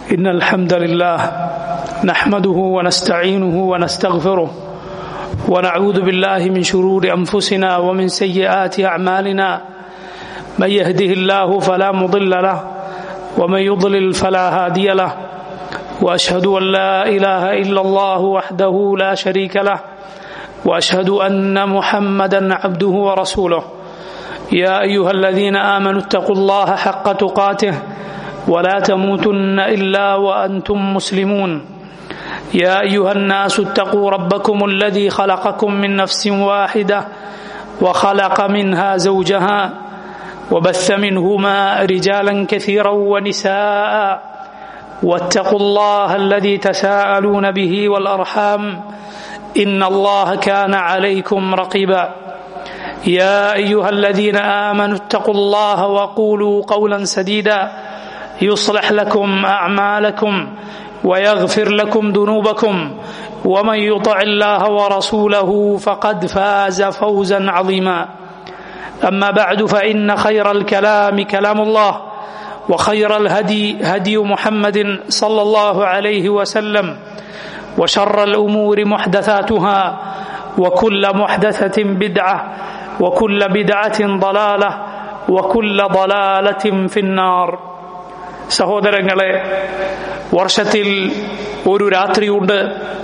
إن الحمد لله نحمده ونستعينه ونستغفره ونعوذ بالله من شرور أنفسنا ومن سيئات أعمالنا من يهده الله فلا مضل له ومن يضلل فلا هادي له وأشهد أن لا إله إلا الله وحده لا شريك له وأشهد أن محمدا عبده ورسوله يا أيها الذين آمنوا اتقوا الله حق تقاته ولا تموتن الا وانتم مسلمون يا ايها الناس اتقوا ربكم الذي خلقكم من نفس واحده وخلق منها زوجها وبث منهما رجالا كثيرا ونساء واتقوا الله الذي تساءلون به والارحام ان الله كان عليكم رقيبا يا ايها الذين امنوا اتقوا الله وقولوا قولا سديدا يصلح لكم اعمالكم ويغفر لكم ذنوبكم ومن يطع الله ورسوله فقد فاز فوزا عظيما اما بعد فان خير الكلام كلام الله وخير الهدي هدي محمد صلى الله عليه وسلم وشر الامور محدثاتها وكل محدثه بدعه وكل بدعه ضلاله وكل ضلاله في النار സഹോദരങ്ങളെ വർഷത്തിൽ ഒരു രാത്രിയുണ്ട്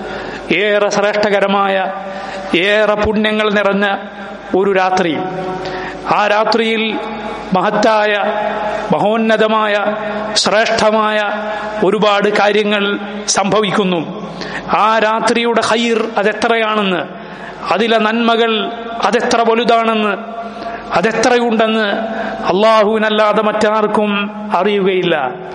ഏറെ ശ്രേഷ്ഠകരമായ ഏറെ പുണ്യങ്ങൾ നിറഞ്ഞ ഒരു രാത്രി ആ രാത്രിയിൽ മഹത്തായ മഹോന്നതമായ ശ്രേഷ്ഠമായ ഒരുപാട് കാര്യങ്ങൾ സംഭവിക്കുന്നു ആ രാത്രിയുടെ ഹൈർ അതെത്രയാണെന്ന് അതിലെ നന്മകൾ അതെത്ര വലുതാണെന്ന് അതെത്രയുണ്ടെന്ന് അള്ളാഹുവിനല്ലാതെ മറ്റാർക്കും അറിയുകയില്ല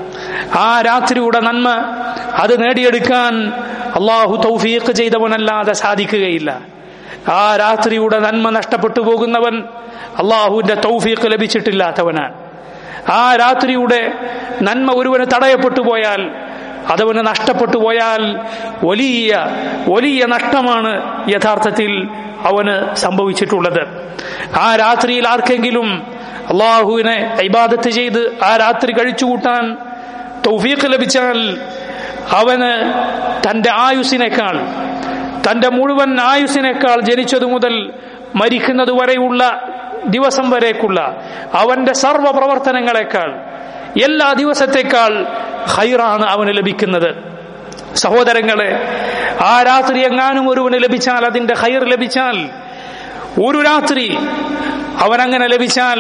ആ രാത്രിയുടെ നന്മ അത് നേടിയെടുക്കാൻ അള്ളാഹു തൗഫീഖ് ചെയ്തവനല്ലാതെ സാധിക്കുകയില്ല ആ രാത്രിയുടെ നന്മ നഷ്ടപ്പെട്ടു പോകുന്നവൻ അള്ളാഹുവിന്റെ തൗഫീഖ് ലഭിച്ചിട്ടില്ലാത്തവനാണ് ആ രാത്രിയുടെ നന്മ ഒരുവന് തടയപ്പെട്ടു പോയാൽ അതവന് നഷ്ടപ്പെട്ടു പോയാൽ വലിയ വലിയ നഷ്ടമാണ് യഥാർത്ഥത്തിൽ അവന് സംഭവിച്ചിട്ടുള്ളത് ആ രാത്രിയിൽ ആർക്കെങ്കിലും അള്ളാഹുവിനെ ഇബാദത്ത് ചെയ്ത് ആ രാത്രി കഴിച്ചുകൂട്ടാൻ തൗഫീഖ് ലഭിച്ചാൽ അവന് തന്റെ ആയുസിനേക്കാൾ തന്റെ മുഴുവൻ ആയുസിനേക്കാൾ ജനിച്ചതു മുതൽ മരിക്കുന്നത് വരെയുള്ള ദിവസം വരേക്കുള്ള അവന്റെ സർവ പ്രവർത്തനങ്ങളെക്കാൾ എല്ലാ ദിവസത്തേക്കാൾ ഹൈറാണ് അവന് ലഭിക്കുന്നത് സഹോദരങ്ങളെ ആ രാത്രി എങ്ങാനും ഒരുവന് ലഭിച്ചാൽ അതിന്റെ ഹൈർ ലഭിച്ചാൽ ഒരു രാത്രി അവനങ്ങനെ ലഭിച്ചാൽ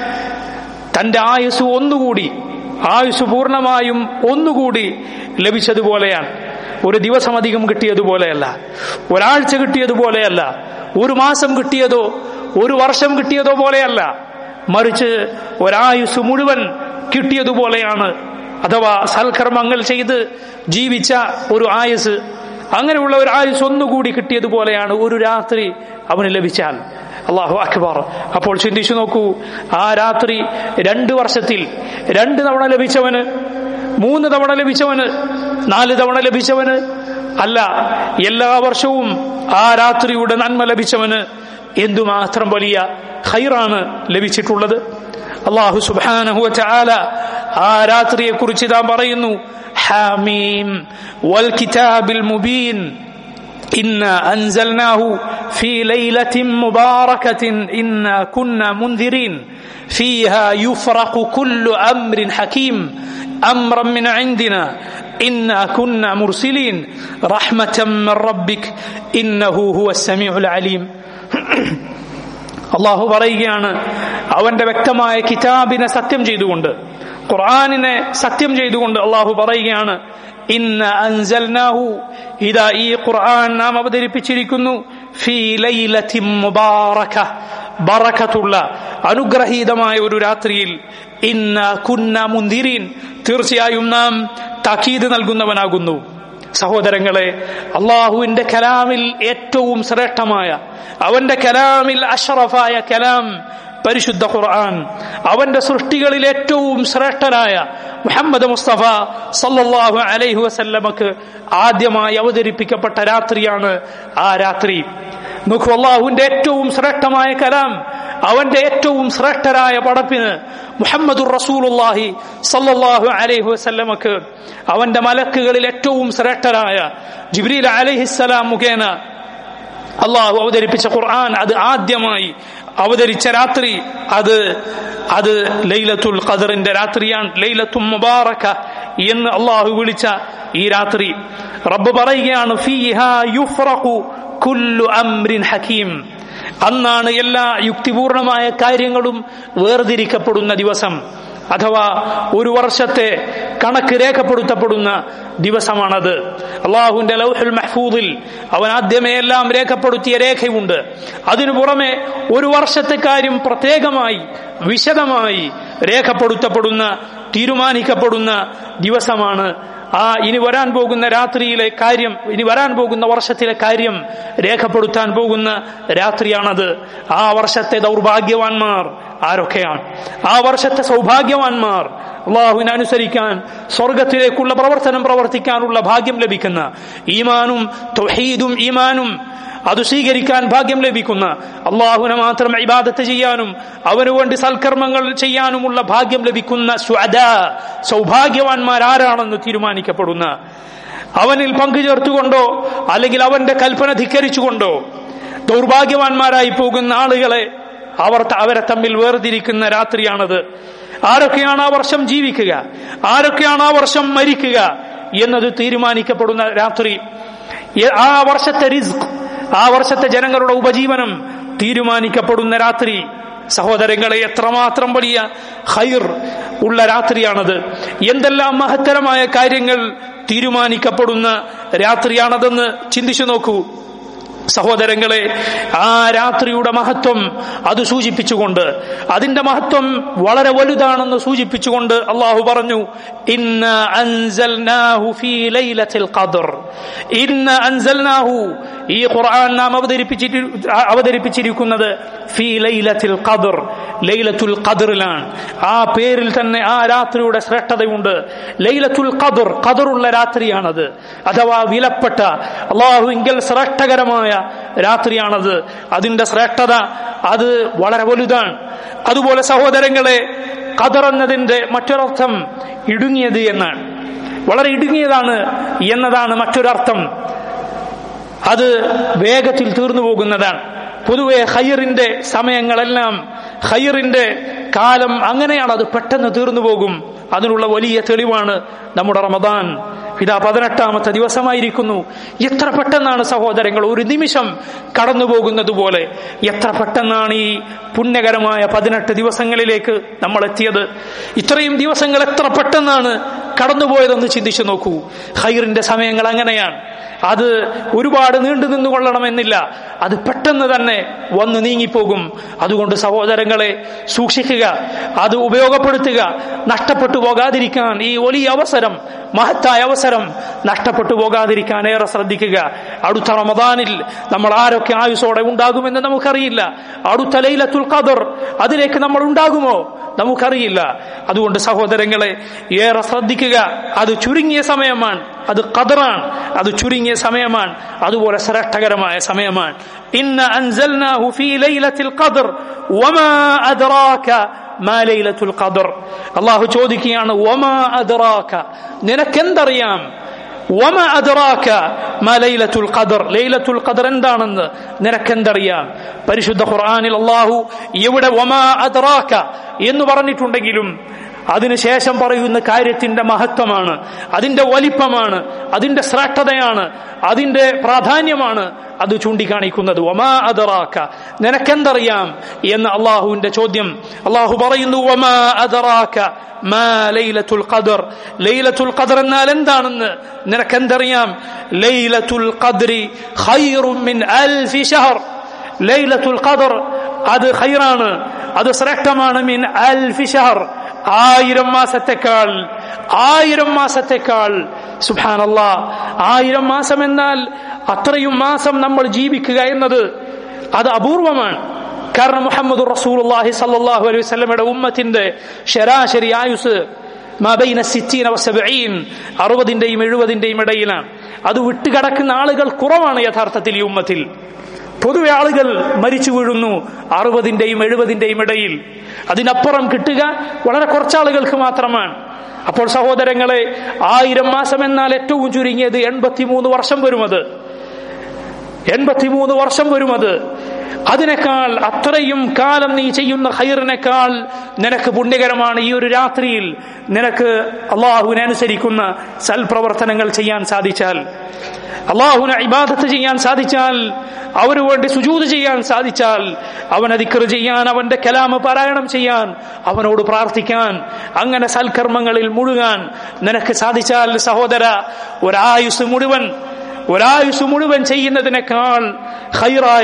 തന്റെ ആയുസ് ഒന്നുകൂടി ആയുസ് പൂർണ്ണമായും ഒന്നുകൂടി ലഭിച്ചതുപോലെയാണ് ഒരു ദിവസം അധികം കിട്ടിയതുപോലെയല്ല ഒരാഴ്ച കിട്ടിയതുപോലെയല്ല ഒരു മാസം കിട്ടിയതോ ഒരു വർഷം കിട്ടിയതോ പോലെയല്ല മറിച്ച് ഒരായുസ് മുഴുവൻ കിട്ടിയതുപോലെയാണ് അഥവാ സൽക്കർമ്മങ്ങൾ ചെയ്ത് ജീവിച്ച ഒരു ആയുസ് അങ്ങനെയുള്ള ഒരു ആയുസ് ഒന്നുകൂടി കിട്ടിയതുപോലെയാണ് ഒരു രാത്രി അവന് ലഭിച്ചാൽ അള്ളാഹു അക്ബർ അപ്പോൾ ചിന്തിച്ചു നോക്കൂ ആ രാത്രി രണ്ട് വർഷത്തിൽ രണ്ട് തവണ ലഭിച്ചവന് മൂന്ന് തവണ ലഭിച്ചവന് നാല് തവണ ലഭിച്ചവന് അല്ല എല്ലാ വർഷവും ആ രാത്രിയുടെ നന്മ ലഭിച്ചവന് എന്തുമാത്രം വലിയ ഹൈറാണ് ലഭിച്ചിട്ടുള്ളത് അള്ളാഹു സുബാനഹു ചാല ആ രാത്രിയെ കുറിച്ച് ഇതാ പറയുന്നു ഹാമീം വൽ കിതാബിൽ മുബീൻ إنا أنزلناه في ليلة مباركة إنا كنا منذرين فيها يفرق كل أمر حكيم أمرا من عندنا إنا كنا مرسلين رحمة من ربك إنه هو السميع العليم അള്ളാഹു പറയുകയാണ് അവന്റെ വ്യക്തമായ കിതാബിനെ സത്യം ചെയ്തുകൊണ്ട് ഖുർആാനിനെ സത്യം ചെയ്തുകൊണ്ട് അള്ളാഹു പറയുകയാണ് ഇന്ന് അൻസൽനാഹു ഇതാ ഈ ഖുർആൻ നാം അവതരിപ്പിച്ചിരിക്കുന്നു ഫീ ലൈലത്തിൻ മുബാറക ബറക്കത്തുള്ള അനുഗ്രഹീതമായ ഒരു രാത്രിയിൽ ഇന്ന കുന്ന മുന്തിരീൻ തീർച്ചയായും നാം താക്കീത് നൽകുന്നവനാകുന്നു സഹോദരങ്ങളെ അള്ളാഹുവിന്റെ കലാമിൽ ഏറ്റവും ശ്രേഷ്ഠമായ അവന്റെ കലാമിൽ അഷറഫായ കലാം പരിശുദ്ധ ഖുർആൻ അവന്റെ സൃഷ്ടികളിൽ ഏറ്റവും ശ്രേഷ്ഠനായ മുഹമ്മദ് മുസ്തഫ സല്ലല്ലാഹു അലൈഹി വസല്ലമക്ക് ആദ്യമായി അവതരിപ്പിക്കപ്പെട്ട രാത്രിയാണ് ആ രാത്രി നോക്കൂ അള്ളാഹുവിന്റെ ഏറ്റവും ശ്രേഷ്ഠമായ കലാം അവന്റെ ഏറ്റവും ശ്രേഷ്ഠരായ പടപ്പിന് മുഹമ്മദുർ റസൂലുള്ളാഹി സല്ലല്ലാഹു അലൈഹി വസല്ലമക്ക് അവന്റെ മലക്കുകളിൽ ഏറ്റവും ശ്രേഷ്ഠരായ ജിബ്രീൽ അലൈഹിസ്സലാം മുഖേന അള്ളാഹു അവതരിപ്പിച്ച ഖുർആൻ അത് ആദ്യമായി അവതരിച്ച രാത്രി അത് അത് ലൈലത്തുൽ ഖദറിന്റെ രാത്രിയാണ് ലൈലത്തുൽ മുബാറക എന്ന് അള്ളാഹു വിളിച്ച ഈ രാത്രി റബ്ബ് പറയുകയാണ് ഫീഹാ യുഫ്റഖു കുല്ലു അംരിൻ ഹക്കീം അന്നാണ് എല്ലാ യുക്തിപൂർണമായ കാര്യങ്ങളും വേർതിരിക്കപ്പെടുന്ന ദിവസം അഥവാ ഒരു വർഷത്തെ കണക്ക് രേഖപ്പെടുത്തപ്പെടുന്ന ദിവസമാണത് അള്ളാഹുവിന്റെ ലൗഹുൽ മഹ്ഫൂദിൽ അവൻ ആദ്യമേ എല്ലാം രേഖപ്പെടുത്തിയ രേഖയുണ്ട് അതിനു പുറമെ ഒരു വർഷത്തെ കാര്യം പ്രത്യേകമായി വിശദമായി രേഖപ്പെടുത്തപ്പെടുന്ന തീരുമാനിക്കപ്പെടുന്ന ദിവസമാണ് ആ ഇനി വരാൻ പോകുന്ന രാത്രിയിലെ കാര്യം ഇനി വരാൻ പോകുന്ന വർഷത്തിലെ കാര്യം രേഖപ്പെടുത്താൻ പോകുന്ന രാത്രിയാണത് ആ വർഷത്തെ ദൗർഭാഗ്യവാന്മാർ ആരൊക്കെയാണ് ആ വർഷത്തെ സൗഭാഗ്യവാന്മാർ അള്ളാഹുവിനെ അനുസരിക്കാൻ സ്വർഗത്തിലേക്കുള്ള പ്രവർത്തനം പ്രവർത്തിക്കാനുള്ള ഭാഗ്യം ലഭിക്കുന്ന ഈമാനും തൊഹീദും ഈമാനും അത് സ്വീകരിക്കാൻ ഭാഗ്യം ലഭിക്കുന്ന അള്ളാഹുവിനെ മാത്രം ഇബാദത്ത് ചെയ്യാനും അവന് വേണ്ടി സൽക്കർമ്മങ്ങൾ ചെയ്യാനുമുള്ള ഭാഗ്യം ലഭിക്കുന്ന സ്വദ സൗഭാഗ്യവാന്മാർ ആരാണെന്ന് തീരുമാനിക്കപ്പെടുന്ന അവനിൽ പങ്കുചേർത്തുകൊണ്ടോ അല്ലെങ്കിൽ അവന്റെ കൽപ്പന ധിക്കരിച്ചുകൊണ്ടോ ദൗർഭാഗ്യവാന്മാരായി പോകുന്ന ആളുകളെ അവർ അവരെ തമ്മിൽ വേർതിരിക്കുന്ന രാത്രിയാണത് ആരൊക്കെയാണ് ആ വർഷം ജീവിക്കുക ആരൊക്കെയാണ് ആ വർഷം മരിക്കുക എന്നത് തീരുമാനിക്കപ്പെടുന്ന രാത്രി ആ വർഷത്തെ റിസ്ക് ആ വർഷത്തെ ജനങ്ങളുടെ ഉപജീവനം തീരുമാനിക്കപ്പെടുന്ന രാത്രി സഹോദരങ്ങളെ എത്രമാത്രം വലിയ ഹൈർ ഉള്ള രാത്രിയാണത് എന്തെല്ലാം മഹത്തരമായ കാര്യങ്ങൾ തീരുമാനിക്കപ്പെടുന്ന രാത്രിയാണതെന്ന് ചിന്തിച്ചു നോക്കൂ സഹോദരങ്ങളെ ആ രാത്രിയുടെ മഹത്വം അത് സൂചിപ്പിച്ചുകൊണ്ട് അതിന്റെ മഹത്വം വളരെ വലുതാണെന്ന് സൂചിപ്പിച്ചുകൊണ്ട് അള്ളാഹു പറഞ്ഞു ഇന്ന അൻസൽനാഹു ഫീ ലൈലത്തിൽ ഖദർ ഇന്ന അൻസൽനാഹു ഈ ഖുർആൻ നാം അവതരിപ്പിച്ചിട്ട് അവതരിപ്പിച്ചിരിക്കുന്നത് ഫീ ലൈലത്തിൽ ഖദർ ലൈലത്തുൽ ഖദറിലാണ് ആ പേരിൽ തന്നെ ആ രാത്രിയുടെ ശ്രേഷ്ഠതയുണ്ട് ലൈലത്തുൽ ഖദർ ഖദറുള്ള രാത്രിയാണത് അഥവാ വിലപ്പെട്ട അള്ളാഹുവിങ്കൽ ശ്രേഷ്ഠകരമായ രാത്രിയാണത് അതിന്റെ ശ്രേഷ്ഠത അത് വളരെ വലുതാണ് അതുപോലെ സഹോദരങ്ങളെ ഖദർ എന്നതിന്റെ മറ്റൊരർത്ഥം ഇടുങ്ങിയത് എന്നാണ് വളരെ ഇടുങ്ങിയതാണ് എന്നതാണ് മറ്റൊരർത്ഥം അത് വേഗത്തിൽ തീർന്നു പോകുന്നതാണ് പൊതുവെ ഹയ്യറിന്റെ സമയങ്ങളെല്ലാം ഹയ്യറിന്റെ കാലം അങ്ങനെയാണ് അത് പെട്ടെന്ന് തീർന്നു പോകും അതിനുള്ള വലിയ തെളിവാണ് നമ്മുടെ റമദാൻ ഇതാ പതിനെട്ടാമത്തെ ദിവസമായിരിക്കുന്നു എത്ര പെട്ടെന്നാണ് സഹോദരങ്ങൾ ഒരു നിമിഷം കടന്നു പോകുന്നത് പോലെ എത്ര പെട്ടെന്നാണ് ഈ പുണ്യകരമായ പതിനെട്ട് ദിവസങ്ങളിലേക്ക് നമ്മൾ എത്തിയത് ഇത്രയും ദിവസങ്ങൾ എത്ര പെട്ടെന്നാണ് കടന്നുപോയതെന്ന് ചിന്തിച്ചു നോക്കൂ ഹൈറിന്റെ സമയങ്ങൾ അങ്ങനെയാണ് അത് ഒരുപാട് നീണ്ടു നിന്നുകൊള്ളണമെന്നില്ല അത് പെട്ടെന്ന് തന്നെ വന്ന് നീങ്ങിപ്പോകും അതുകൊണ്ട് സഹോദരങ്ങളെ സൂക്ഷിക്കുക അത് ഉപയോഗപ്പെടുത്തുക നഷ്ടപ്പെട്ടു പോകാതിരിക്കാൻ ഈ വലിയ അവസരം മഹത്തായ അവസരം നഷ്ടപ്പെട്ടു പോകാതിരിക്കാൻ ഏറെ ശ്രദ്ധിക്കുക അടുത്ത റമദാനിൽ നമ്മൾ ആരൊക്കെ ആയുസോടെ ഉണ്ടാകുമെന്ന് നമുക്കറിയില്ല അടുത്ത ലൈലത്തുൽ ഖദർ അതിലേക്ക് നമ്മൾ ഉണ്ടാകുമോ നമുക്കറിയില്ല അതുകൊണ്ട് സഹോദരങ്ങളെ ഏറെ ശ്രദ്ധിക്കുക അത് ചുരുങ്ങിയ സമയമാണ് അത് ഖദറാണ് അത് ചുരുങ്ങിയ സമയമാണ് അതുപോലെ ശ്രേഷ്ഠകരമായ സമയമാണ് ഇന്ന അൻസൽനാഹു ഫീ ലൈലത്തിൽ ഖദർ വമാ അദ്റാക മാ ലൈലത്തുൽ ഖദർ അല്ലാഹു ചോദിക്കുകയാണ് വമാ അദ്റാക നിനക്കെന്തറിയാം വമ അദ്റാക മാ ലൈലത്തുൽ ഖദർ ലൈലത്തുൽ ഖദർ എന്താണെന്ന് നിനക്കെന്തറിയാം പരിശുദ്ധ ഖുർആനിൽ അല്ലാഹു ഇവിടെ വമാ അദ്റാക എന്ന് പറഞ്ഞിട്ടുണ്ടെങ്കിലും അതിനുശേഷം പറയുന്ന കാര്യത്തിന്റെ മഹത്വമാണ് അതിന്റെ വലിപ്പമാണ് അതിന്റെ ശ്രേഷ്ഠതയാണ് അതിന്റെ പ്രാധാന്യമാണ് അത് ചൂണ്ടിക്കാണിക്കുന്നത് ഒമാ അതറാക്ക നിനക്കെന്തറിയാം എന്ന് അള്ളാഹുവിന്റെ ചോദ്യം അള്ളാഹു പറയുന്നു ഒമാ അതറാക്ക മാ ലൈലത്തുൽ ഖദർ ലൈലത്തുൽ ഖദർ എന്നാൽ എന്താണെന്ന് നിനക്കെന്തറിയാം ലൈലത്തുൽ ഖദ്രി ഖൈറും മിൻ അൽഫി ഷഹർ ലൈലത്തുൽ ഖദർ അത് ഖൈറാണ് അത് ശ്രേഷ്ഠമാണ് മിൻ അൽഫി ഷഹർ ആയിരം മാസത്തെക്കാൾ ആയിരം മാസത്തെക്കാൾ സുഹാനല്ല ആയിരം മാസം എന്നാൽ അത്രയും മാസം നമ്മൾ ജീവിക്കുക എന്നത് അത് അപൂർവമാണ് കാരണം മുഹമ്മദ് റസൂലുള്ളാഹി സല്ലല്ലാഹു അലൈഹി വസല്ലമയുടെ ഉമ്മത്തിന്റെ ശരാശരി ആയുസ് മബൈന സിറ്റീൻ അവസബീൻ അറുപതിന്റെയും എഴുപതിന്റെയും ഇടയിലാണ് അത് വിട്ടുകിടക്കുന്ന ആളുകൾ കുറവാണ് യഥാർത്ഥത്തിൽ ഈ ഉമ്മത്തിൽ പൊതുവെ ആളുകൾ മരിച്ചു വീഴുന്നു അറുപതിന്റെയും എഴുപതിന്റെയും ഇടയിൽ അതിനപ്പുറം കിട്ടുക വളരെ കുറച്ചാളുകൾക്ക് മാത്രമാണ് അപ്പോൾ സഹോദരങ്ങളെ ആയിരം മാസം എന്നാൽ ഏറ്റവും ചുരുങ്ങിയത് എൺപത്തിമൂന്ന് വർഷം വരുമത് എൺപത്തിമൂന്ന് വർഷം വരുമത് അതിനേക്കാൾ അത്രയും കാലം നീ ചെയ്യുന്ന ഹൈറിനേക്കാൾ നിനക്ക് പുണ്യകരമാണ് ഈ ഒരു രാത്രിയിൽ നിനക്ക് അള്ളാഹുവിനെ അനുസരിക്കുന്ന സൽപ്രവർത്തനങ്ങൾ ചെയ്യാൻ സാധിച്ചാൽ അള്ളാഹുവിനെ ഇബാദത്ത് ചെയ്യാൻ സാധിച്ചാൽ അവന് വേണ്ടി സുജൂത് ചെയ്യാൻ സാധിച്ചാൽ അവൻ അതിക്കർ ചെയ്യാൻ അവന്റെ കലാമ പാരായണം ചെയ്യാൻ അവനോട് പ്രാർത്ഥിക്കാൻ അങ്ങനെ സൽക്കർമ്മങ്ങളിൽ മുഴുകാൻ നിനക്ക് സാധിച്ചാൽ സഹോദര ഒരായുസ് മുഴുവൻ ഒരായുസ് മുഴുവൻ ചെയ്യുന്നതിനേക്കാൾ ഹൈറായ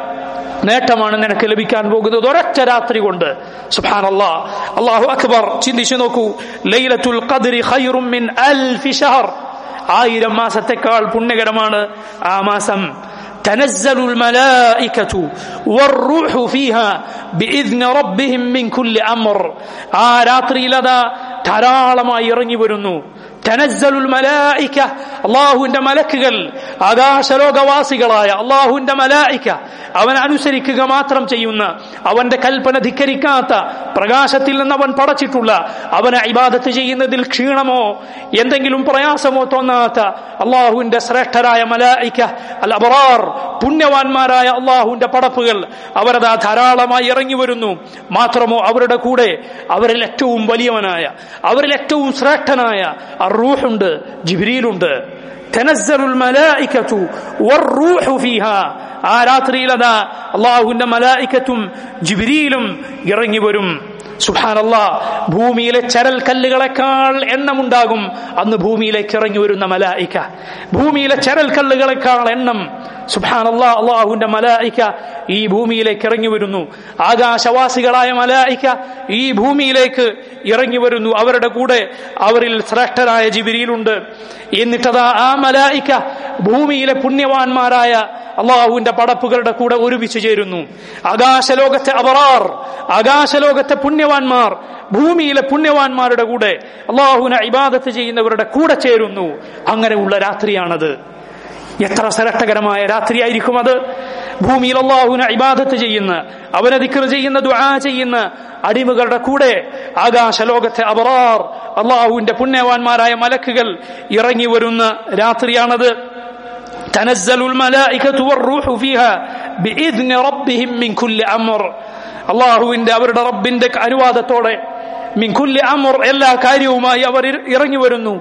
നേട്ടമാണ് നിനക്ക് ലഭിക്കാൻ പോകുന്നത് ഒരൊറ്റ രാത്രി കൊണ്ട് സുഹാൻ അള്ളാഹു അക്ബർ ചിന്തിച്ചു നോക്കൂ ലൈലത്തുൽ ഖദ്രി ഖൈറും മിൻ അൽഫി ഷഹർ ആയിരം മാസത്തെക്കാൾ പുണ്യകരമാണ് ആ മാസം تنزل الملائكة والروح فيها بإذن ربهم من كل أمر ആ രാത്രിയിലതാ ധാരാളമായി ഇറങ്ങി വരുന്നു തനസ്സലുൽ മലായിക്ക അള്ളാഹുവിന്റെ മലക്കുകൾ ആകാശലോകവാസികളായ അള്ളാഹുവിന്റെ മലായിക്ക അവൻ അനുസരിക്കുക മാത്രം ചെയ്യുന്ന അവന്റെ കൽപ്പന ധിക്കരിക്കാത്ത പ്രകാശത്തിൽ നിന്ന് അവൻ പടച്ചിട്ടുള്ള അവനെ ഇബാദത്ത് ചെയ്യുന്നതിൽ ക്ഷീണമോ എന്തെങ്കിലും പ്രയാസമോ തോന്നാത്ത അള്ളാഹുവിന്റെ ശ്രേഷ്ഠരായ മലായിക്ക അൽ അബറാർ പുണ്യവാന്മാരായ അള്ളാഹുവിന്റെ പടപ്പുകൾ അവരതാ ധാരാളമായി ഇറങ്ങി വരുന്നു മാത്രമോ അവരുടെ കൂടെ അവരിൽ ഏറ്റവും വലിയവനായ അവരിൽ ഏറ്റവും ശ്രേഷ്ഠനായ അറൂഹുണ്ട് ജിബ്രീലുണ്ട് തനസ്സലുൽ മലായിക്കത്തു വറൂഹു ഫീഹാ ആ രാത്രിയിലതാ അള്ളാഹുവിന്റെ മലായിക്കത്തും ജിബ്രീലും ഇറങ്ങി വരും സുഹാനല്ലാ ഭൂമിയിലെ ചരൽ കല്ലുകളെക്കാൾ എണ്ണമുണ്ടാകും അന്ന് ഭൂമിയിലേക്ക് ഇറങ്ങി വരുന്ന മലായിക്ക ഭൂമിയിലെ ചരൽ കല്ലുകളെക്കാൾ എണ്ണം സുബാനല്ലാ അള്ളാഹുവിന്റെ മലായിക്ക ഈ ഭൂമിയിലേക്ക് ഇറങ്ങി വരുന്നു ആകാശവാസികളായ മലായിക്ക ഈ ഭൂമിയിലേക്ക് ഇറങ്ങി വരുന്നു അവരുടെ കൂടെ അവരിൽ ശ്രേഷ്ഠരായ ജിബിരിയിലുണ്ട് എന്നിട്ടതാ ആ മലായിക്ക ഭൂമിയിലെ പുണ്യവാന്മാരായ അള്ളാഹുവിന്റെ പടപ്പുകളുടെ കൂടെ ഒരുമിച്ച് ചേരുന്നു ആകാശലോകത്തെ അബറാർ ആകാശലോകത്തെ പുണ്യവാന്മാർ ഭൂമിയിലെ പുണ്യവാന്മാരുടെ കൂടെ അള്ളാഹുവിനെ ഇബാദത്ത് ചെയ്യുന്നവരുടെ കൂടെ ചേരുന്നു അങ്ങനെയുള്ള രാത്രിയാണത് എത്ര ശ്രേഷ്ഠകരമായ രാത്രിയായിരിക്കും അത് ഭൂമിയിൽ അള്ളാഹുവിനെ ഇബാദത്ത് ചെയ്യുന്ന അവനെ ദിക്കർ ചെയ്യുന്ന ദുആ ചെയ്യുന്ന അടിമകളുടെ കൂടെ ആകാശലോകത്തെ അബറാർ അള്ളാഹുവിന്റെ പുണ്യവാന്മാരായ മലക്കുകൾ ഇറങ്ങി വരുന്ന രാത്രിയാണത് تنزل الملائكة والروح فيها بإذن ربهم من كل أمر അള്ളാഹുവിന്റെ അവരുടെ റബ്ബിന്റെ അനുവാദത്തോടെ മിൻകുല്ലി അമർ എല്ലാ കാര്യവുമായി അവർ ഇറങ്ങി വരുന്നു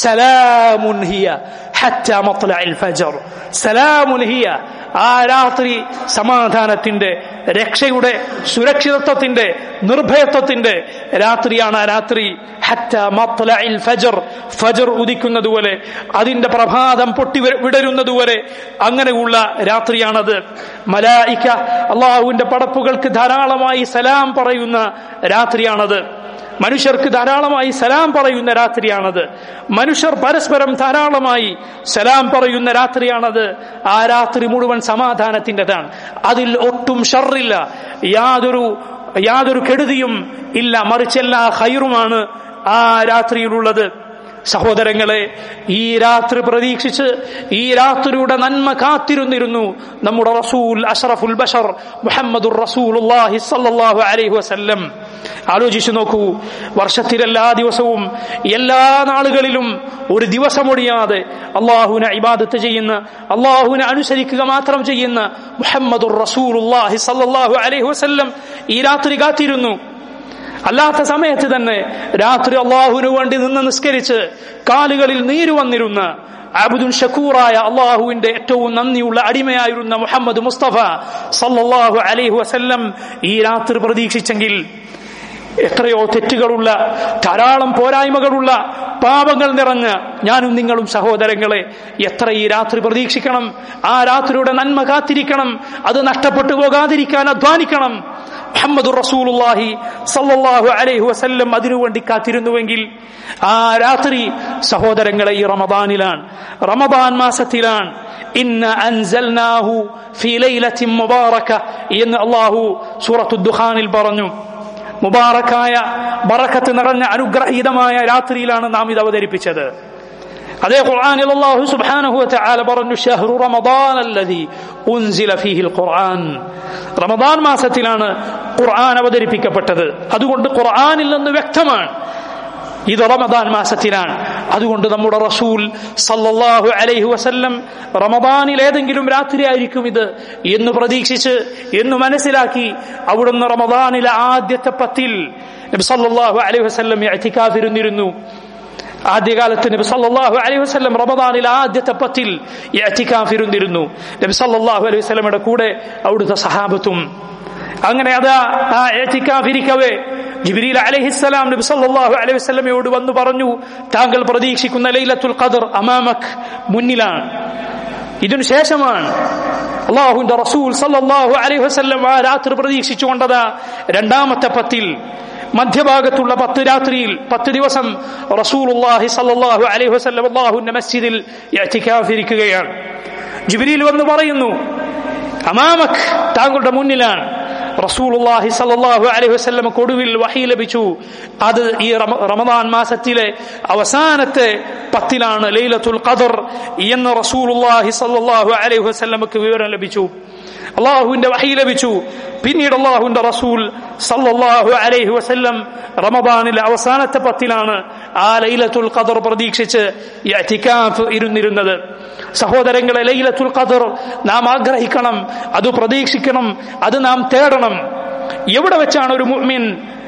സലാമുൻ ഹിയ ഹറ്റ മത്ലഇൽ ഫജർ സലാമുൻ ഹിയ ആ രാത്രി സമാധാനത്തിന്റെ രക്ഷയുടെ സുരക്ഷിതത്വത്തിന്റെ നിർഭയത്വത്തിന്റെ രാത്രിയാണ് ആ രാത്രി ഹറ്റ മത്ലഇൽ ഫജർ ഫജർ ഉദിക്കുന്നതുപോലെ അതിന്റെ പ്രഭാതം പൊട്ടി വിടരുന്നതുവരെ അങ്ങനെയുള്ള രാത്രിയാണത് മലായിക്ക അള്ളാഹുവിന്റെ പടപ്പുകൾക്ക് ധാരാളമായി സലാം പറയുന്ന രാത്രിയാണത് മനുഷ്യർക്ക് ധാരാളമായി സലാം പറയുന്ന രാത്രിയാണത് മനുഷ്യർ പരസ്പരം ധാരാളമായി സലാം പറയുന്ന രാത്രിയാണത് ആ രാത്രി മുഴുവൻ സമാധാനത്തിൻ്റെതാണ് അതിൽ ഒട്ടും ഷറില്ല യാതൊരു യാതൊരു കെടുതിയും ഇല്ല മറിച്ചെല്ലാ ഹൈറുമാണ് ആ രാത്രിയിലുള്ളത് സഹോദരങ്ങളെ ഈ രാത്രി പ്രതീക്ഷിച്ച് ഈ രാത്രിയുടെ നന്മ കാത്തിരുന്നിരുന്നു നമ്മുടെ റസൂൽ അഷറഫുൽ ബഷർ മുഹമ്മദുർ റസൂലുള്ളാഹി സല്ലല്ലാഹു അലൈഹി വസല്ലം ആലോചിച്ചു നോക്കൂ വർഷത്തിലെല്ലാ ദിവസവും എല്ലാ നാളുകളിലും ഒരു ദിവസമൊഴിയാതെ അള്ളാഹുവിനെ ഇബാദത്ത് ചെയ്യുന്ന അള്ളാഹുവിനെ അനുസരിക്കുക മാത്രം ചെയ്യുന്ന മുഹമ്മദുർ റസൂലുള്ളാഹി സല്ലല്ലാഹു അലൈഹി വസല്ലം ഈ രാത്രി കാത്തിരുന്നു അല്ലാത്ത സമയത്ത് തന്നെ രാത്രി അള്ളാഹുവിനു വേണ്ടി നിന്ന് നിസ്കരിച്ച് കാലുകളിൽ നീര് വന്നിരുന്ന അബുദുൻ ഷക്കൂറായ അള്ളാഹുവിന്റെ ഏറ്റവും നന്ദിയുള്ള അടിമയായിരുന്ന മുഹമ്മദ് മുസ്തഫ സല്ലല്ലാഹു അലൈഹി വസല്ലം ഈ രാത്രി പ്രതീക്ഷിച്ചെങ്കിൽ എത്രയോ തെറ്റുകളുള്ള ധാരാളം പോരായ്മകളുള്ള പാപങ്ങൾ നിറഞ്ഞ ഞാനും നിങ്ങളും സഹോദരങ്ങളെ എത്ര ഈ രാത്രി പ്രതീക്ഷിക്കണം ആ രാത്രിയുടെ നന്മ കാത്തിരിക്കണം അത് നഷ്ടപ്പെട്ടു പോകാതിരിക്കാൻ അധ്വാനിക്കണം മുഹമ്മദ് റസൂലുള്ളാഹി സല്ലല്ലാഹു അലൈഹി വസല്ലം അതിനുവേണ്ടി കാത്തിരുന്നുവെങ്കിൽ ആ രാത്രി സഹോദരങ്ങളെ ഈ റമദാനിലാണ് റമദാൻ മാസത്തിലാണ് ഇന്ന അൻസൽനാഹു ഫീ ലൈലത്തിൻ മുബാറക എന്ന് അല്ലാഹു സൂറത്തു ദുഖാനിൽ പറഞ്ഞു മുബാറക്കായ ബറക്കത്ത് നിറഞ്ഞ അനുഗ്രഹീതമായ രാത്രിയിലാണ് നാം ഇത് അവതരിപ്പിച്ചത് അതേ ഖുർആനിൽ അല്ലാഹു സുബ്ഹാനഹു വതആല പറഞ്ഞു ഷഹ്റു റമദാൻ അല്ലദി ഉൻസില ഫീഹിൽ ഖുർആൻ റമദാൻ മാസത്തിലാണ് ഖുർആൻ അവതരിപ്പിക്കപ്പെട്ടത് അതുകൊണ്ട് ഖുർആനിൽ നിന്ന് വ്യക്തമാണ് ഇത് റമദാൻ മാസത്തിലാണ് അതുകൊണ്ട് നമ്മുടെ റസൂൽ സല്ലല്ലാഹു അലൈഹി വസല്ലം റമദാനിൽ ഏതെങ്കിലും രാത്രി ആയിരിക്കും ഇത് എന്ന് പ്രതീക്ഷിച്ച് എന്ന് മനസ്സിലാക്കി അവിടുന്ന് റമദാനിലെ ആദ്യത്തെ പത്തിൽ നബി സല്ലല്ലാഹു അലൈഹി വസല്ലം ഇഅ്തികാഫിരുന്നിരുന്നു ആദ്യകാലത്ത് നബി സല്ലല്ലാഹു അലൈഹി വസല്ലം റമദാനിൽ ആദ്യത്തെ പത്തിൽ ഇഅ്തികാഫിരുന്നിരുന്നു നബി സല്ലല്ലാഹു അലൈഹി വസല്ലമയുടെ കൂടെ അവിടുത്തെ സഹാബത്തും അങ്ങനെ അതാ ആ ഇരിക്കവേ ജിബ്രീൽ അലൈഹിസ്സലാം നബി സല്ലല്ലാഹു അലൈഹി വസല്ലമയോട് വന്നു പറഞ്ഞു താങ്കൾ പ്രതീക്ഷിക്കുന്ന ലൈലത്തുൽ ഖദർ അമാമക് മുന്നിലാണ് ഇതിനു ശേഷമാണ് അള്ളാഹുവിന്റെ റസൂൽ സല്ലല്ലാഹു അലൈഹി വസല്ലം ആ രാത്രി പ്രതീക്ഷിച്ചുകൊണ്ടതാ രണ്ടാമത്തെ പത്തിൽ മധ്യഭാഗത്തുള്ള പത്ത് രാത്രിയിൽ പത്ത് ദിവസം റസൂലുള്ളാഹി സല്ലല്ലാഹു അലൈഹി വസല്ലം അള്ളാഹുവിന്റെ മസ്ജിദിൽ ഇരിക്കുകയാണ് ജിബ്രീൽ വന്ന് പറയുന്നു അമാമക് താങ്കളുടെ മുന്നിലാണ് റസൂലുള്ളാഹി സല്ലല്ലാഹു അലൈഹി വസല്ലം കൊടുവിൽ വഹി ലഭിച്ചു അത് ഈ റമദാൻ മാസത്തിലെ അവസാനത്തെ പത്തിലാണ് ലൈലത്തുൽ ഖദർ എന്ന് റസൂലുള്ളാഹി സല്ലല്ലാഹു അലൈഹി വസല്ലമക്ക് വിവരം ലഭിച്ചു അള്ളാഹുവിന്റെ വഹി ലഭിച്ചു പിന്നീട് അള്ളാഹുവിന്റെ റസൂൽ സല്ലല്ലാഹു അലൈഹി വസല്ലം റമദാനിലെ അവസാനത്തെ പത്തിലാണ് ആ ലൈലത്തുൽ ഖദർ പ്രതീക്ഷിച്ച് ഇഅ്തികാഫ് ഇരുന്നിരുന്നത് സഹോദരങ്ങളെ ലൈലത്തുൽ ഖദർ നാം ആഗ്രഹിക്കണം അത് പ്രതീക്ഷിക്കണം അത് നാം തേടണം എവിടെ വെച്ചാണ് ഒരു മുഅ്മിൻ